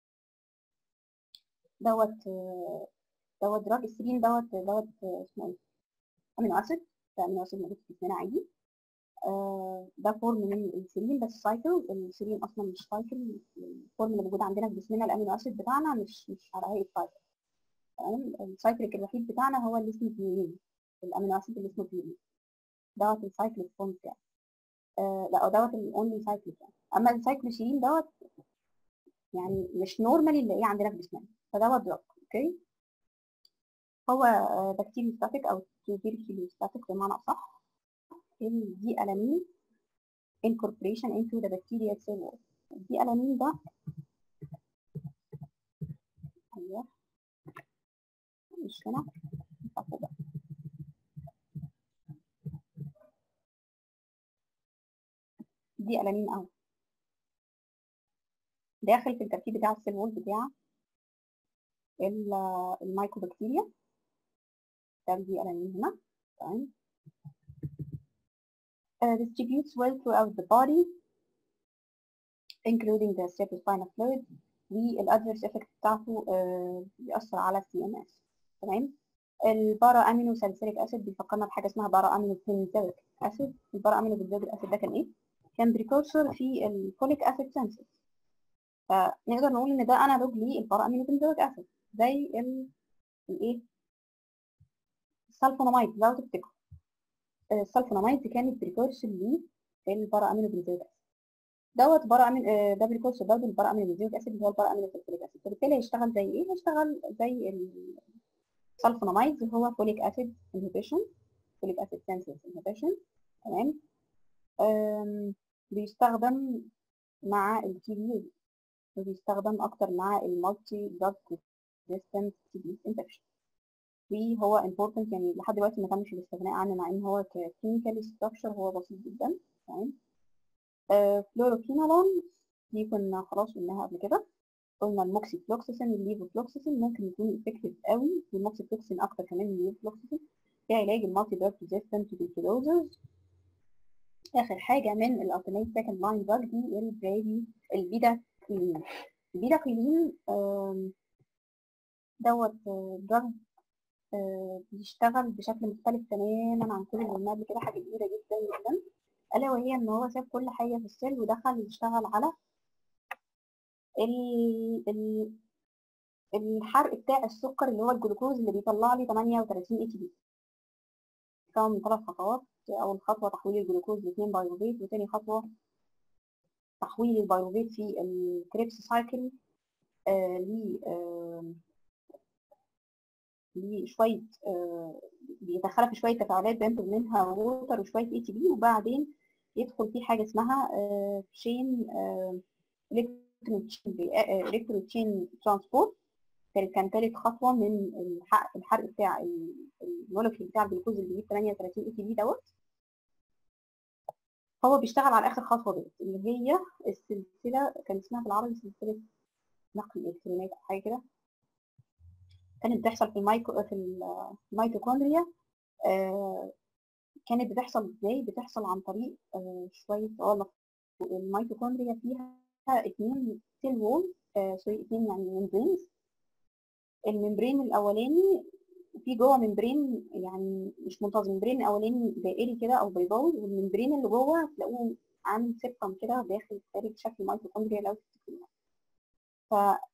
دوت دوت دراج السيرين دوت دوت اسمه ايه؟ امينو اسيد ده امينو اسيد موجود في جسمنا عادي آه ده فورم من السيرين بس سايكل السيرين اصلا مش سايكل الفورم اللي موجود عندنا في جسمنا الامينو اسيد بتاعنا مش مش على هيئه سايكل تمام السايكليك الوحيد بتاعنا هو اللي اسمه بيورين الامينو اسيد اللي اسمه بيورين دوت السايكليك فورم بتاعه آه لا دوت الاونلي سايكليك يعني اما السايكلوسيرين دوت يعني مش نورمالي اللي ايه عندنا في جسمنا فدوت دراج اوكي هو بكتيريوستاتيك او تيوبيركيلوستاتيك بمعنى اصح الدي الامين incorporation into the bacterial cell wall الدي الامين ده ايوه مش هنا نفتحه بقى دي الامين اهو داخل في التركيب بتاع السيل وول بتاع ال- المايكوبكتيريا ده البيئة الأمين هنا تمام uh, distributes well throughout the body including the cerebrospinal fluid والادفيرس افكت بتاعته uh, بيأثر على السي ام اس تمام البارا امينو ساليسيليك اسيد بيفكرنا بحاجه اسمها بارا امينو بنزويك اسيد البارا امينو بنزويك اسيد ده كان ايه كان بريكورسور في الفوليك اسيد سينسز فنقدر نقول ان ده انالوج للبارا امينو بنزويك اسيد زي ال الايه السلفوناميد لو تفتكروا السلفوناميد دي كانت بريكورسور للبارا امينو بنزويك اسيد دوت بارا امين آه، ده بريكورسور برضه البارا امينو بنزويك اسيد اللي هو البارا امينو ساليسيليك اسيد فبالتالي هيشتغل زي ايه هيشتغل زي السلفوناميد اللي هو فوليك اسيد انهبيشن فوليك اسيد سينسز انهبيشن تمام أم، بيستخدم مع التي بي وبيستخدم اكتر مع المالتي دراج ريزيستنت تي بي انفكشن وهو important يعني لحد دلوقتي ما تمش الاستغناء عنه مع ان هو ككيميكال ستراكشر هو بسيط جدا تمام فلوروكينالون دي كنا خلاص قلناها قبل كده قلنا الموكسيفلوكسيسين والليفوفلوكسيسين ممكن يكون افكتيف قوي والموكسيفلوكسين اكتر كمان من الليفوفلوكسيسين في علاج المالتي دراج ريزيستنت توبركلوزز اخر حاجه من الالترنيت سكند لاين دراج دي البريدي البيداكويلين البيداكويلين آم، دوت دراج بيشتغل بشكل مختلف تماما عن كل اللي قلناه قبل كده حاجه كبيره جدا جدا الا وهي ان هو ساب كل حاجه في السيل ودخل يشتغل على ال ال الحرق بتاع السكر اللي هو الجلوكوز اللي بيطلع لي 38 اي تي بي كون من ثلاث خطوات اول خطوه تحويل الجلوكوز ل 2 بايروفيت وتاني خطوه تحويل البايروفيت في الكريبس سايكل آه ل آه لشويه آه بيدخلها في شويه تفاعلات بينتج منها ووتر وشويه اي تي بي وبعدين يدخل في حاجه اسمها تشين الكترون تشين ترانسبورت كان تالت خطوه من الحرق الحرق بتاع المولكيول بتاع الجلوكوز اللي بيجيب 38 اي تي بي دوت هو بيشتغل على اخر خطوه ديت اللي هي السلسله كان اسمها بالعربي سلسله نقل الالكترونات او حاجه كده كانت بتحصل في المايكو في الميتوكوندريا آه كانت بتحصل ازاي بتحصل عن طريق آه شويه اه الميتوكوندريا فيها اتنين سيل وول آه سوري اتنين يعني ممبرينز الممبرين الاولاني في جوه ممبرين يعني مش منتظم الممبرين الاولاني دائري كده او بيضاوي والممبرين اللي جوه تلاقوه عامل سيبتم كده داخل خارج شكل ميتوكوندريا لو تفتكروها ف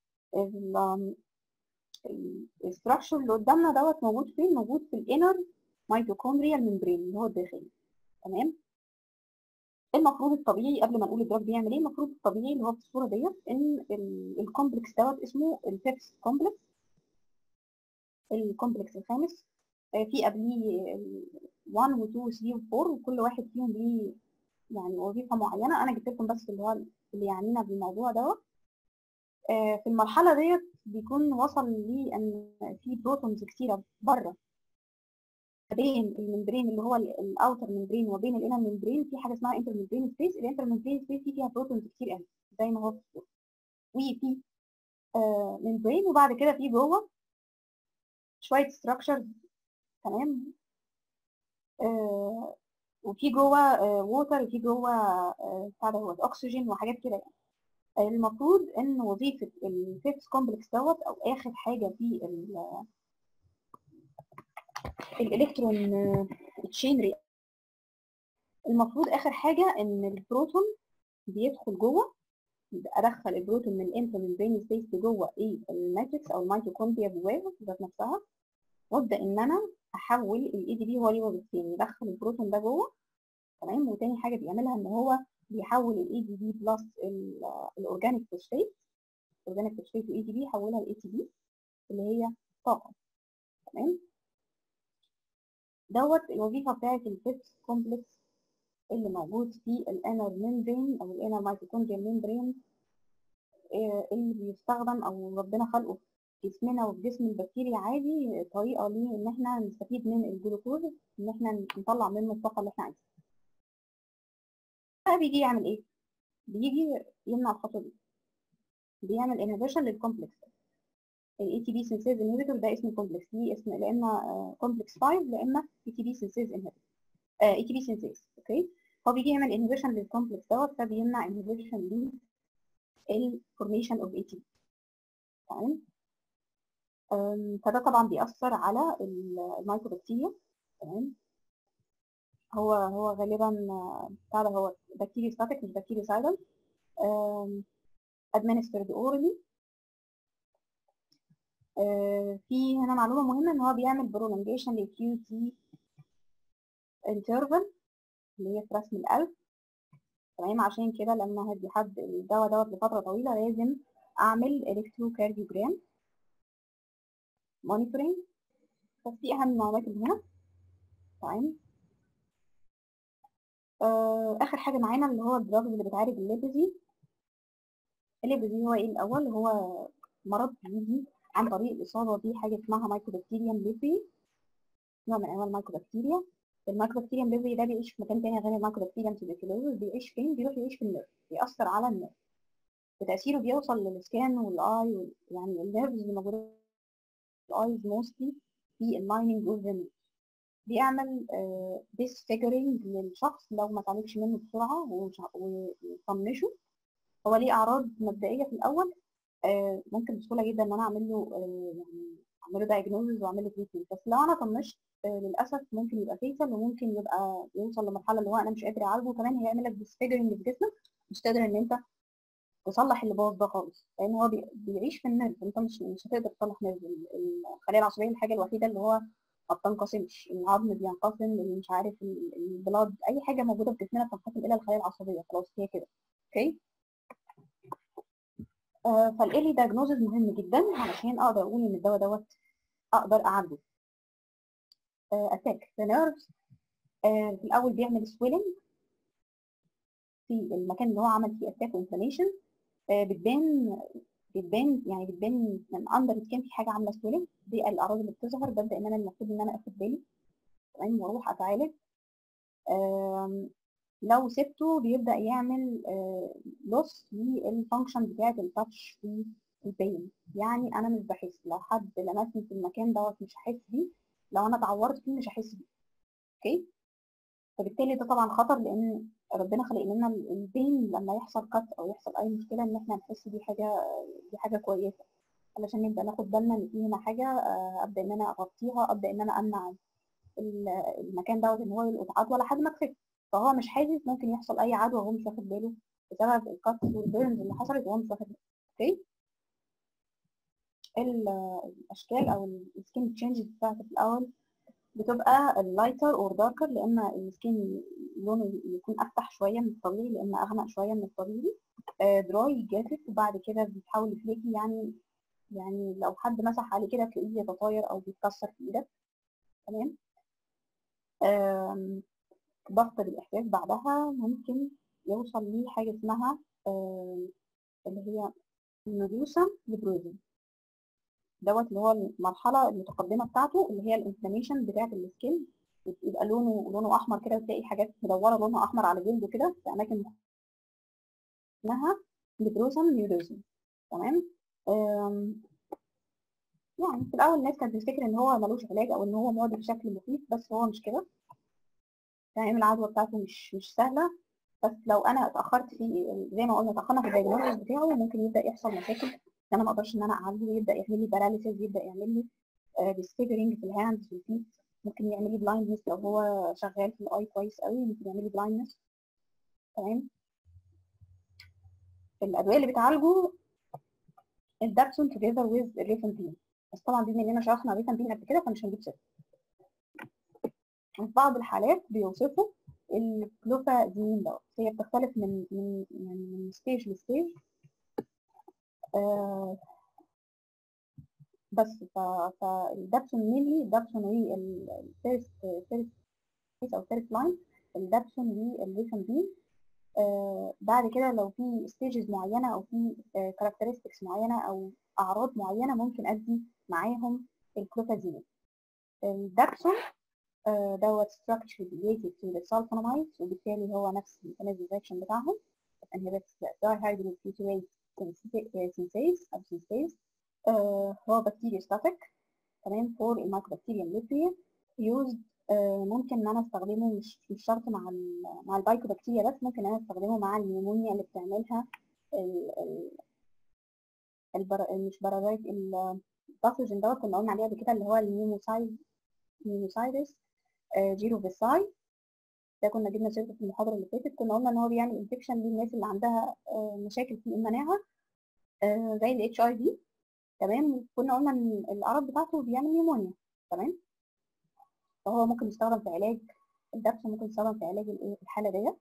الاستراكشر اللي قدامنا دوت موجود فين موجود في الانر ميتوكوندريا الممبرين اللي هو الداخلي تمام المفروض الطبيعي قبل ما نقول الدراج بيعمل ايه المفروض الطبيعي اللي هو في الصوره ديت ان الكومبلكس دوت اسمه الفيبس كومبلكس الكومبلكس الخامس في قبليه 1 و 2 و 3 و 4 وكل واحد فيهم ليه يعني وظيفه معينه انا جبت لكم بس اللي هو اللي يعنينا بالموضوع دوت في المرحله ديت بيكون وصل لي ان في بروتونز كتيره بره بين الممبرين اللي هو الاوتر ممبرين وبين الانر ممبرين في حاجه اسمها انتر ممبرين سبيس الانتر ممبرين سبيس دي فيها بروتونز كتير قوي زي ما هو في الصوره وفي آه ممبرين وبعد كده في جوه شويه ستراكشرز تمام آه وفي جوه آه ووتر وفي جوه بتاع آه دوت اكسجين وحاجات كده يعني المفروض ان وظيفه الفيبس كومبلكس دوت او اخر حاجه في الالكترون تشين المفروض اخر حاجه ان البروتون بيدخل جوه ادخل البروتون من الانتر ممبرين سبيس جوه ايه الماتريكس او الميتوكوندريا جواها ذات نفسها وابدا ان انا احول الاي دي بي هو ليه وظيفتين يدخل البروتون ده جوه تمام وتاني حاجه بيعملها ان هو بيحول الاي دي بي بلس الاورجانيك فوسفيت الاورجانيك فوسفيت واي دي بي يحولها لاي تي بي اللي هي طاقه تمام دوت الوظيفه بتاعت الفيبس كومبلكس اللي موجود في الانر ممبرين او الانر ميتوكوندريال ممبرين اللي بيستخدم او ربنا خلقه في جسمنا وفي جسم البكتيريا عادي طريقه ليه ان احنا نستفيد من الجلوكوز ان احنا نطلع منه الطاقه اللي احنا عايزينها بقى بيجي يعمل ايه بيجي يمنع الخطوه دي بيعمل انهبيشن للكومبلكس ده الاي تي بي سينسيز انهبيتور ده اسمه كومبلكس ليه اسم لا اما كومبلكس 5 لا اما اي تي بي سينسيز انهبيتور اي تي بي سينسيز اوكي هو بيجي يعمل انهبيشن للكومبلكس دوت فبيمنع انهبيشن للفورميشن اوف اي تي بي تمام أم، فده طبعا بيأثر على ال- الميكروبكتيريا تمام هو هو غالبا آه، بتاع ده هو بكتيريا ستاتيك مش بكتيريا سايلنت administered orally آه، في هنا معلومة مهمة ان هو بيعمل prolongation لل QT interval اللي هي في رسم القلب تمام عشان كده لما هدي حد الدواء دوت لفترة طويلة لازم اعمل electrocardiogram monitoring بس دي اهم المعلومات اللي هنا تمام آه، اخر حاجة معانا اللي هو الدراجز اللي بتعالج الليبزي الليبزي هو ايه الاول هو مرض بيجي عن طريق الاصابة بحاجة اسمها مايكوبكتيريم ليبري نوع من انواع المايكوبكتيريا المايكروبكتيريم ليبري ده بيعيش في مكان تاني غير المايكروبكتيريم تيبيكولوزس بيعيش فين؟ بيروح يعيش في النيرف بيأثر على النيرف وتأثيره بيوصل للسكان والاي وال- يعني النيرفز اللي موجودة في الايز موستلي في اللايننج اوف ذا بيعمل ديسفيجرنج للشخص لو ما اتعالجش منه بسرعة ومش- ويطنشه هو ليه أعراض مبدئية في الأول آه، ممكن بسهولة جدا إن أنا أعمل له آه، يعني أعمل له دايجنوزز وأعمل له تريتمنت بس لو أنا طنشت آه، للأسف ممكن يبقى فيتال وممكن يبقى يوصل لمرحلة اللي هو أنا مش قادر أعالجه وكمان هيعمل لك ديسفيجرنج في جسمك مش قادر إن أنت تصلح اللي باظ ده خالص لأن هو بي- بيعيش في النيرف أنت مش مش هتقدر تصلح نيرف ال- الخلايا العصبية الحاجة الوحيدة اللي هو ما بتنقسمش العظم بينقسم اللي مش عارف ال- البلاد أي حاجة موجودة في جسمنا بتنقسم إلى الخلايا العصبية خلاص هي كده أوكي آه، فالايرلي دايجنوزز مهم جدا علشان اقدر اقول ان الدواء دوت اقدر اعالجه اتاك ذا نيرفز في الاول بيعمل سويلنج في المكان اللي هو عمل فيه اتاك وانفلاميشن بتبان بتبان يعني بتبان من اندر سكين في حاجه عامله سويلنج دي الاعراض اللي بتظهر ببدا ان انا المفروض ان انا اخد بالي تمام واروح اتعالج آم، لو سبته بيبدا يعمل لوس للفانكشن بتاعه التاتش في البين يعني انا مش بحس لو حد لمسني في المكان دوت مش هحس بيه لو انا اتعورت فيه مش هحس بيه اوكي فبالتالي ده طبعا خطر لان ربنا خلق لنا ال- البين لما يحصل كت او يحصل اي مشكله ان احنا نحس دي حاجه دي حاجه كويسه علشان نبدا ناخد بالنا ان في هنا حاجه آه، ابدا ان انا اغطيها ابدا ان انا امنع ال- المكان دوت ان هو يلقط عدوى لحد ما تخف فهو مش حاسس ممكن يحصل اي عدوى وهو مش واخد باله بسبب الكاتس والبيرنز اللي حصلت وهو مش واخد باله اوكي ال- الاشكال او السكين تشينجز بتاعته في الاول بتبقى اللايتر اور داركر لان السكين لونه يكون افتح شويه من الطبيعي لان اغمق شويه من الطبيعي دراي جافف وبعد كده بيتحول لفليكي يعني يعني لو حد مسح عليه كده تلاقيه بيتطاير او بيتكسر في ايدك تمام آم، ضغط بالاحساس بعدها ممكن يوصل ليه حاجه اسمها آم، اللي هي نودوسم لبروزن دوت اللي هو المرحله المتقدمه بتاعته اللي هي الانفلاميشن بتاعه السكين يبقى لونه لونه احمر كده وتلاقي حاجات مدوره لونها احمر على جلده كده في اماكن اسمها لبروزم نيودوزم تمام آم، يعني في الاول الناس كانت بتفتكر ان هو ملوش علاج او ان هو معدي بشكل مخيف بس هو مش كده يعني العدوى بتاعته مش مش سهله بس لو انا اتاخرت في زي ما قلنا اتاخرنا في الدايجنوستس بتاعه ممكن يبدا يحصل مشاكل ان انا ما اقدرش ان انا اعالجه يبدا يعمل لي باراليسيس يبدا يعمل لي ديسفيجرنج في الهاندز في الفيت ممكن يعمل لي بلايندنس لو هو شغال في الاي كويس قوي ممكن يعمل لي بلايندنس تمام الادويه اللي بتعالجه الدابسون توجذر ويز الريفامبين بس طبعا بما اننا شرحنا الريفامبين قبل كده فمش هنجيب سيرته في بعض الحالات بيوصفوا الكلوفازيمين دوت هي بتختلف من من يعني من ستيج لستيج آه بس ف فالدابسون مينلي الدابسون والفيرست فيرست او فيرست لاين الدابسون والريفامبين آه بعد كده لو في ستيجز معينه او في كاركترستكس معينه او اعراض معينه ممكن ادي معاهم الكلوفازيمين الدابسون آه، دوت structure related to the sulfonamides وبالتالي هو نفس الميكانيزم اكشن بتاعهم inhibits the dihydroxybutyrate سينسيز او سينسيز آه هو بكتيريا ستاتيك تمام فور المايكروبكتيريا ليبريا يوزد ممكن ان انا استخدمه مش مش شرط مع ال مع البايكوبكتيريا بس ممكن انا استخدمه مع النيمونيا اللي بتعملها ال ال البر... مش بارازايت الباثوجين دوت كنا قلنا عليه قبل كده اللي هو النيموسايد نيموسايدس جيرو فيساي ده كنا جبنا سيرته في المحاضره اللي فاتت كنا قلنا ان هو بيعمل انفكشن للناس اللي عندها مشاكل في المناعه زي الاتش اي في تمام كنا قلنا ان الاعراض بتاعته بيعمل نيمونيا تمام فهو ممكن يستخدم في علاج الدبس ممكن يستخدم في علاج الحاله ديت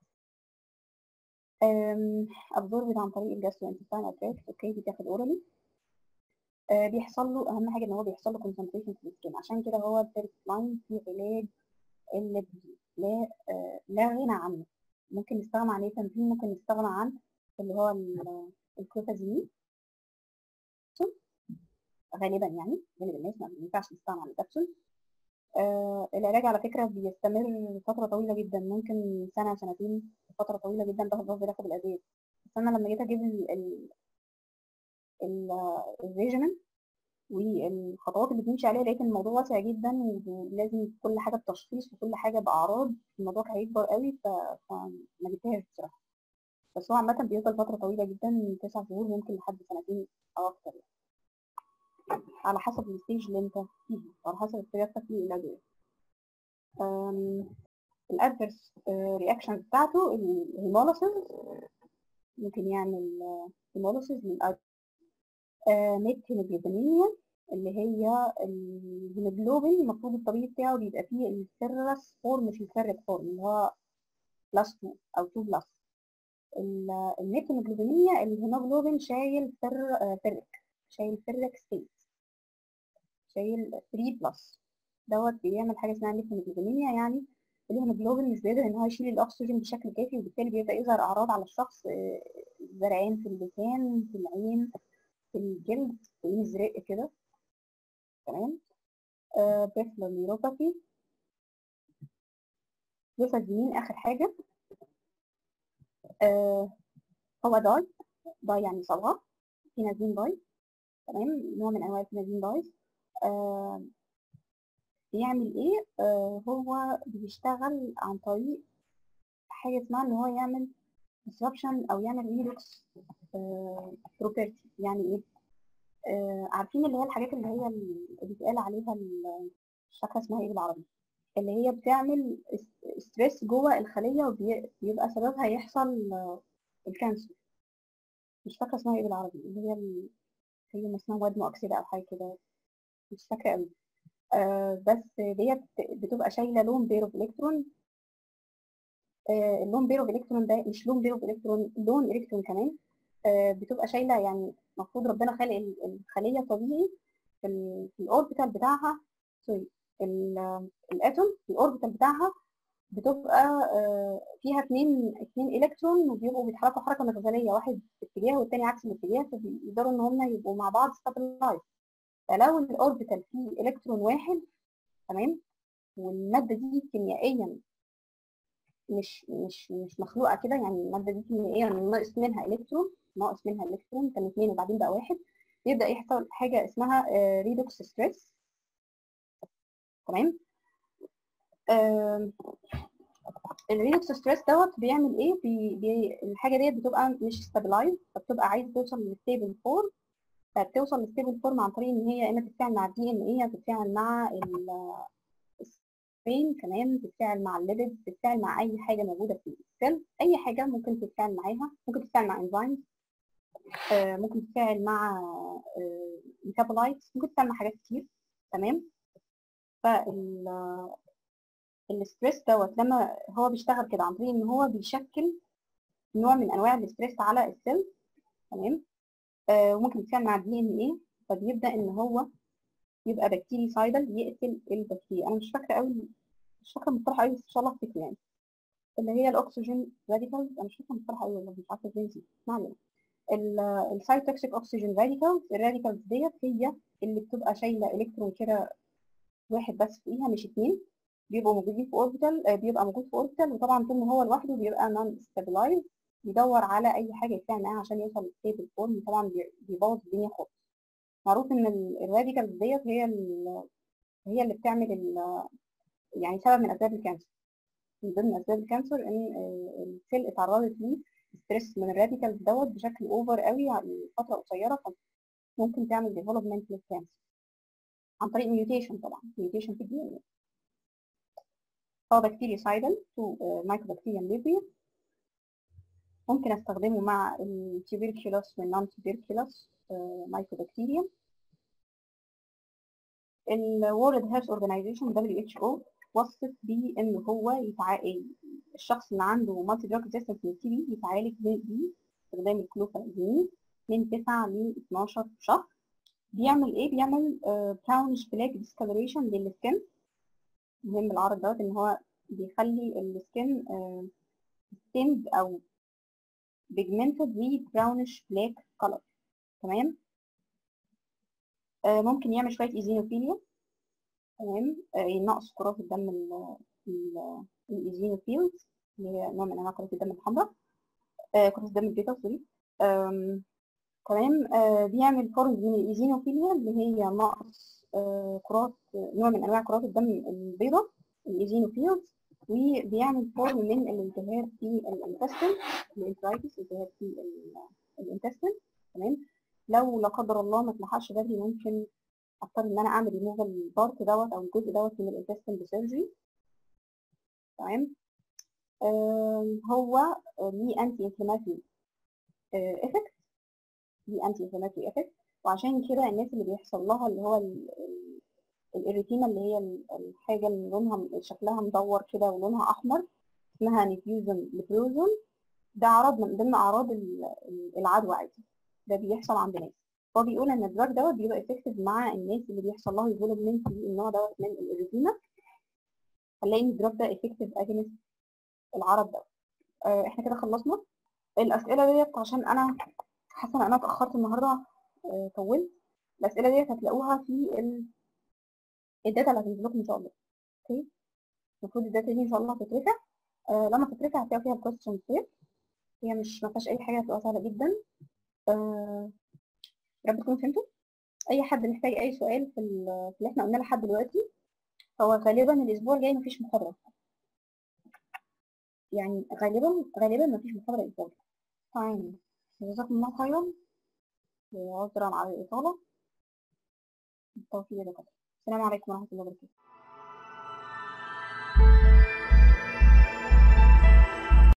ابزوربد عن طريق الجاستروانتستاين اتراكت اوكي بيتاخد اورالي آه بيحصل له اهم حاجه ان هو بيحصل له كونسنتريشن في السكين عشان كده هو الفيرست لاين في علاج اللي لا آه لا غنى عنه ممكن نستغنى عن ايه تنظيم ممكن نستغنى عن اللي هو الكلوفازيمين غالبا يعني غالب الناس ما ينفعش نستغنى عن الكبسول آه العلاج على فكره بيستمر فتره طويله جدا ممكن سنه سنتين فتره طويله جدا بفضل باخد الادويه بس انا لما جيت اجيب ال الريجيمنت والخطوات اللي بنمشي عليها لقيت الموضوع واسع جدا ولازم كل حاجه بتشخيص وكل حاجه باعراض الموضوع هيكبر قوي فما جبتهاش بصراحه بس هو عامه بيفضل فتره طويله جدا من تسع شهور ممكن لحد سنتين او اكتر يعني. على حسب الستيج اللي انت فيه وعلى حسب استجابتك للادويه الادفيرس رياكشن بتاعته الهيموليسيس ممكن يعمل هيموليسيس من ميت هيموجلوبينيا اللي هي الهيموجلوبين المفروض الطبيعي بتاعه بيبقى فيه السيرس فورم مش الفيرك فورم اللي هو بلس 2 او 2 بلس الميت هيموجلوبينيا الهيموجلوبين شايل فر فرك شايل فرك ستيت شايل 3 بلس دوت بيعمل حاجه اسمها ميت هيموجلوبينيا يعني الهيموجلوبين مش بيقدر ان هو يشيل الاكسجين بشكل كافي وبالتالي بيبدا يظهر اعراض على الشخص زرعان في اللسان في العين في الجلد ويزرق كده تمام بيرفلر نيوروباثي لوفازيمين اخر حاجه آه هو داي داي يعني صبغه فينازين داي تمام نوع من انواع الفينازين دايز آه بيعمل ايه آه هو بيشتغل عن طريق حاجه اسمها ان هو يعمل disruption او يعمل ريدوكس بروبرتي يعني ايه آه عارفين اللي هي الحاجات اللي هي اللي بيتقال عليها مش فاكره اسمها ايه بالعربي اللي هي بتعمل ستريس جوه الخليه وبيبقى سببها يحصل الكانسر مش فاكره اسمها ايه بالعربي اللي هي ال... هي اسمها مواد مؤكسده او حاجه كده مش فاكره قوي آه بس ديت بتبقى شايله لون بيرو الكترون آه اللون بيرو الكترون ده مش لون بيرو الكترون لون الكترون كمان آه بتبقى شايله يعني المفروض ربنا خالق الخليه طبيعي في, في الاوربيتال بتاعها سوري الاتوم الاوربيتال بتاعها بتبقى آه فيها اثنين اثنين الكترون وبيبقوا بيتحركوا حركه مغزليه واحد في اتجاه والتاني عكس الاتجاه فبيقدروا ان هم يبقوا مع بعض ستابلايز فلو الاوربيتال فيه الكترون واحد تمام والماده دي كيميائيا مش مش مش مخلوقه كده يعني الماده دي كيميائيا ناقص منها الكترون ناقص منها الكترون كان اثنين وبعدين بقى واحد يبدا يحصل حاجه اسمها ريدوكس ستريس تمام الريدوكس ستريس دوت بيعمل ايه بي بي الحاجه ديت بتبقى مش ستابلايز فبتبقى عايزه توصل للستيبل فورم فبتوصل للستيبل فورم عن طريق ان هي يا اما تتفاعل مع الدي ان ايه تتفاعل مع السبين كمان تتفاعل مع الليبيد تتفاعل مع اي حاجه موجوده في السيل اي حاجه ممكن تتفاعل معاها ممكن تتفاعل مع انزيمز آه ممكن تتفاعل مع ميتابولايتس ممكن تتفاعل مع حاجات كتير تمام فال الستريس دوت لما هو بيشتغل كده عن طريق ان هو بيشكل نوع من انواع الاستريس على السيل تمام آه وممكن يتفاعل مع الدي ان ايه فبيبدا ان هو يبقى بكتيري سايدل يقتل البكتيريا انا مش فاكره قوي مش فاكره مصطلح قوي بس ان شاء الله افتكر يعني اللي هي الاكسجين راديكالز انا مش فاكره مصطلح قوي والله مش عارفه ازاي نسيت ما علينا السايتوكسيك اوكسجين راديكالز الراديكالز ديت هي اللي بتبقى شايله الكترون كده واحد بس فيها مش اثنين بيبقوا موجودين في اوربيتال بيبقى موجود في اوربيتال وطبعا طول ما هو لوحده بيبقى نون ستابلايز بيدور على اي حاجه يتفاعل معاها عشان يوصل للستيبل فورم طبعا بي- بيبوظ الدنيا خالص معروف ان الراديكالز ديت هي ال- هي اللي بتعمل ال- يعني سبب من اسباب الكانسر من ضمن اسباب الكانسر ان آه، السيل اتعرضت لستريس من الراديكالز دوت بشكل اوفر قوي على فتره قصيره فممكن تعمل ديفلوبمنت للكانسر عن طريق ميوتيشن طبعا ميوتيشن في الدي ان هو بكتيريوسايدال تو مايكروبكتيريم ليبيا ممكن استخدمه مع التيبركيولوس والنون تيبركيولوس مايكروبكتيريم الورلد هيلث اورجانيزيشن WHO وصف بيه ان هو يتع... الشخص اللي عنده مالتي دراج ريزيستنس للتي بي يتعالج بيه باستخدام الكلوفازيمين من 9 ل 12 شهر بيعمل ايه بيعمل براونش بلاك ديسكولوريشن للسكن مهم العرض دوت ان هو بيخلي السكن ستيند او بيجمنتد و براونش بلاك كولر تمام آه، ممكن يعمل شويه ايزينوفيليا تمام آه، ينقص كرات الدم ال- ال- الايزينوفيلز اللي هي نوع من انواع كرات الدم الحمراء آه، كرات الدم البيضاء سوري آم، تمام آه، بيعمل فورم من الايزينوفيليا اللي هي نقص آه، كرات نوع من انواع كرات الدم البيضاء الايزينوفيلز وبيعمل فورم من الالتهاب في الانتستين الانترايتس التهاب في ال- الانتستين تمام لو لا قدر الله ما اتلحقش بدري ممكن اضطر ان انا اعمل ريموفال البارت دوت او الجزء دوت من الانتستين بسيرجري تمام آم، هو ليه انتي انفلاماتوري افكت ليه انتي انفلاماتوري افكت وعشان كده الناس اللي بيحصل لها اللي هو الاريتيما اللي هي ال- الحاجه اللي لونها شكلها مدور كده ولونها احمر اسمها نيفيوزن ليبروزون ده عرض من ضمن اعراض ال- ال- العدوى عادي ده بيحصل عند ناس هو بيقول ان الدراج دوت بيبقى افكتيف مع الناس اللي بيحصل لها ديفلوبمنت النوع دوت من الاريتيما هنلاقي ان الدراج ده افكتيف اجينست العرض دوت آه، احنا كده خلصنا الاسئله ديت عشان انا حاسه ان انا اتاخرت النهارده آه، طولت الاسئله ديت هتلاقوها في ال- الداتا اللي هتنزل لكم ان شاء الله اوكي المفروض الداتا دي ان شاء الله هتترفع آه لما تترفع هتلاقوا فيها الكويستشن سيت هي مش ما فيهاش اي حاجه هتبقى سهله جدا آه يا رب تكونوا فهمتوا اي حد محتاج اي سؤال في ال- في اللي احنا قلناه لحد دلوقتي هو غالبا الاسبوع الجاي مفيش محاضره يعني غالبا غالبا مفيش محاضره الاسبوع الجاي تمام جزاكم الله خيرا وعذرا على الاطاله بالتوفيق يا دكاتره السلام عليكم ورحمه الله وبركاته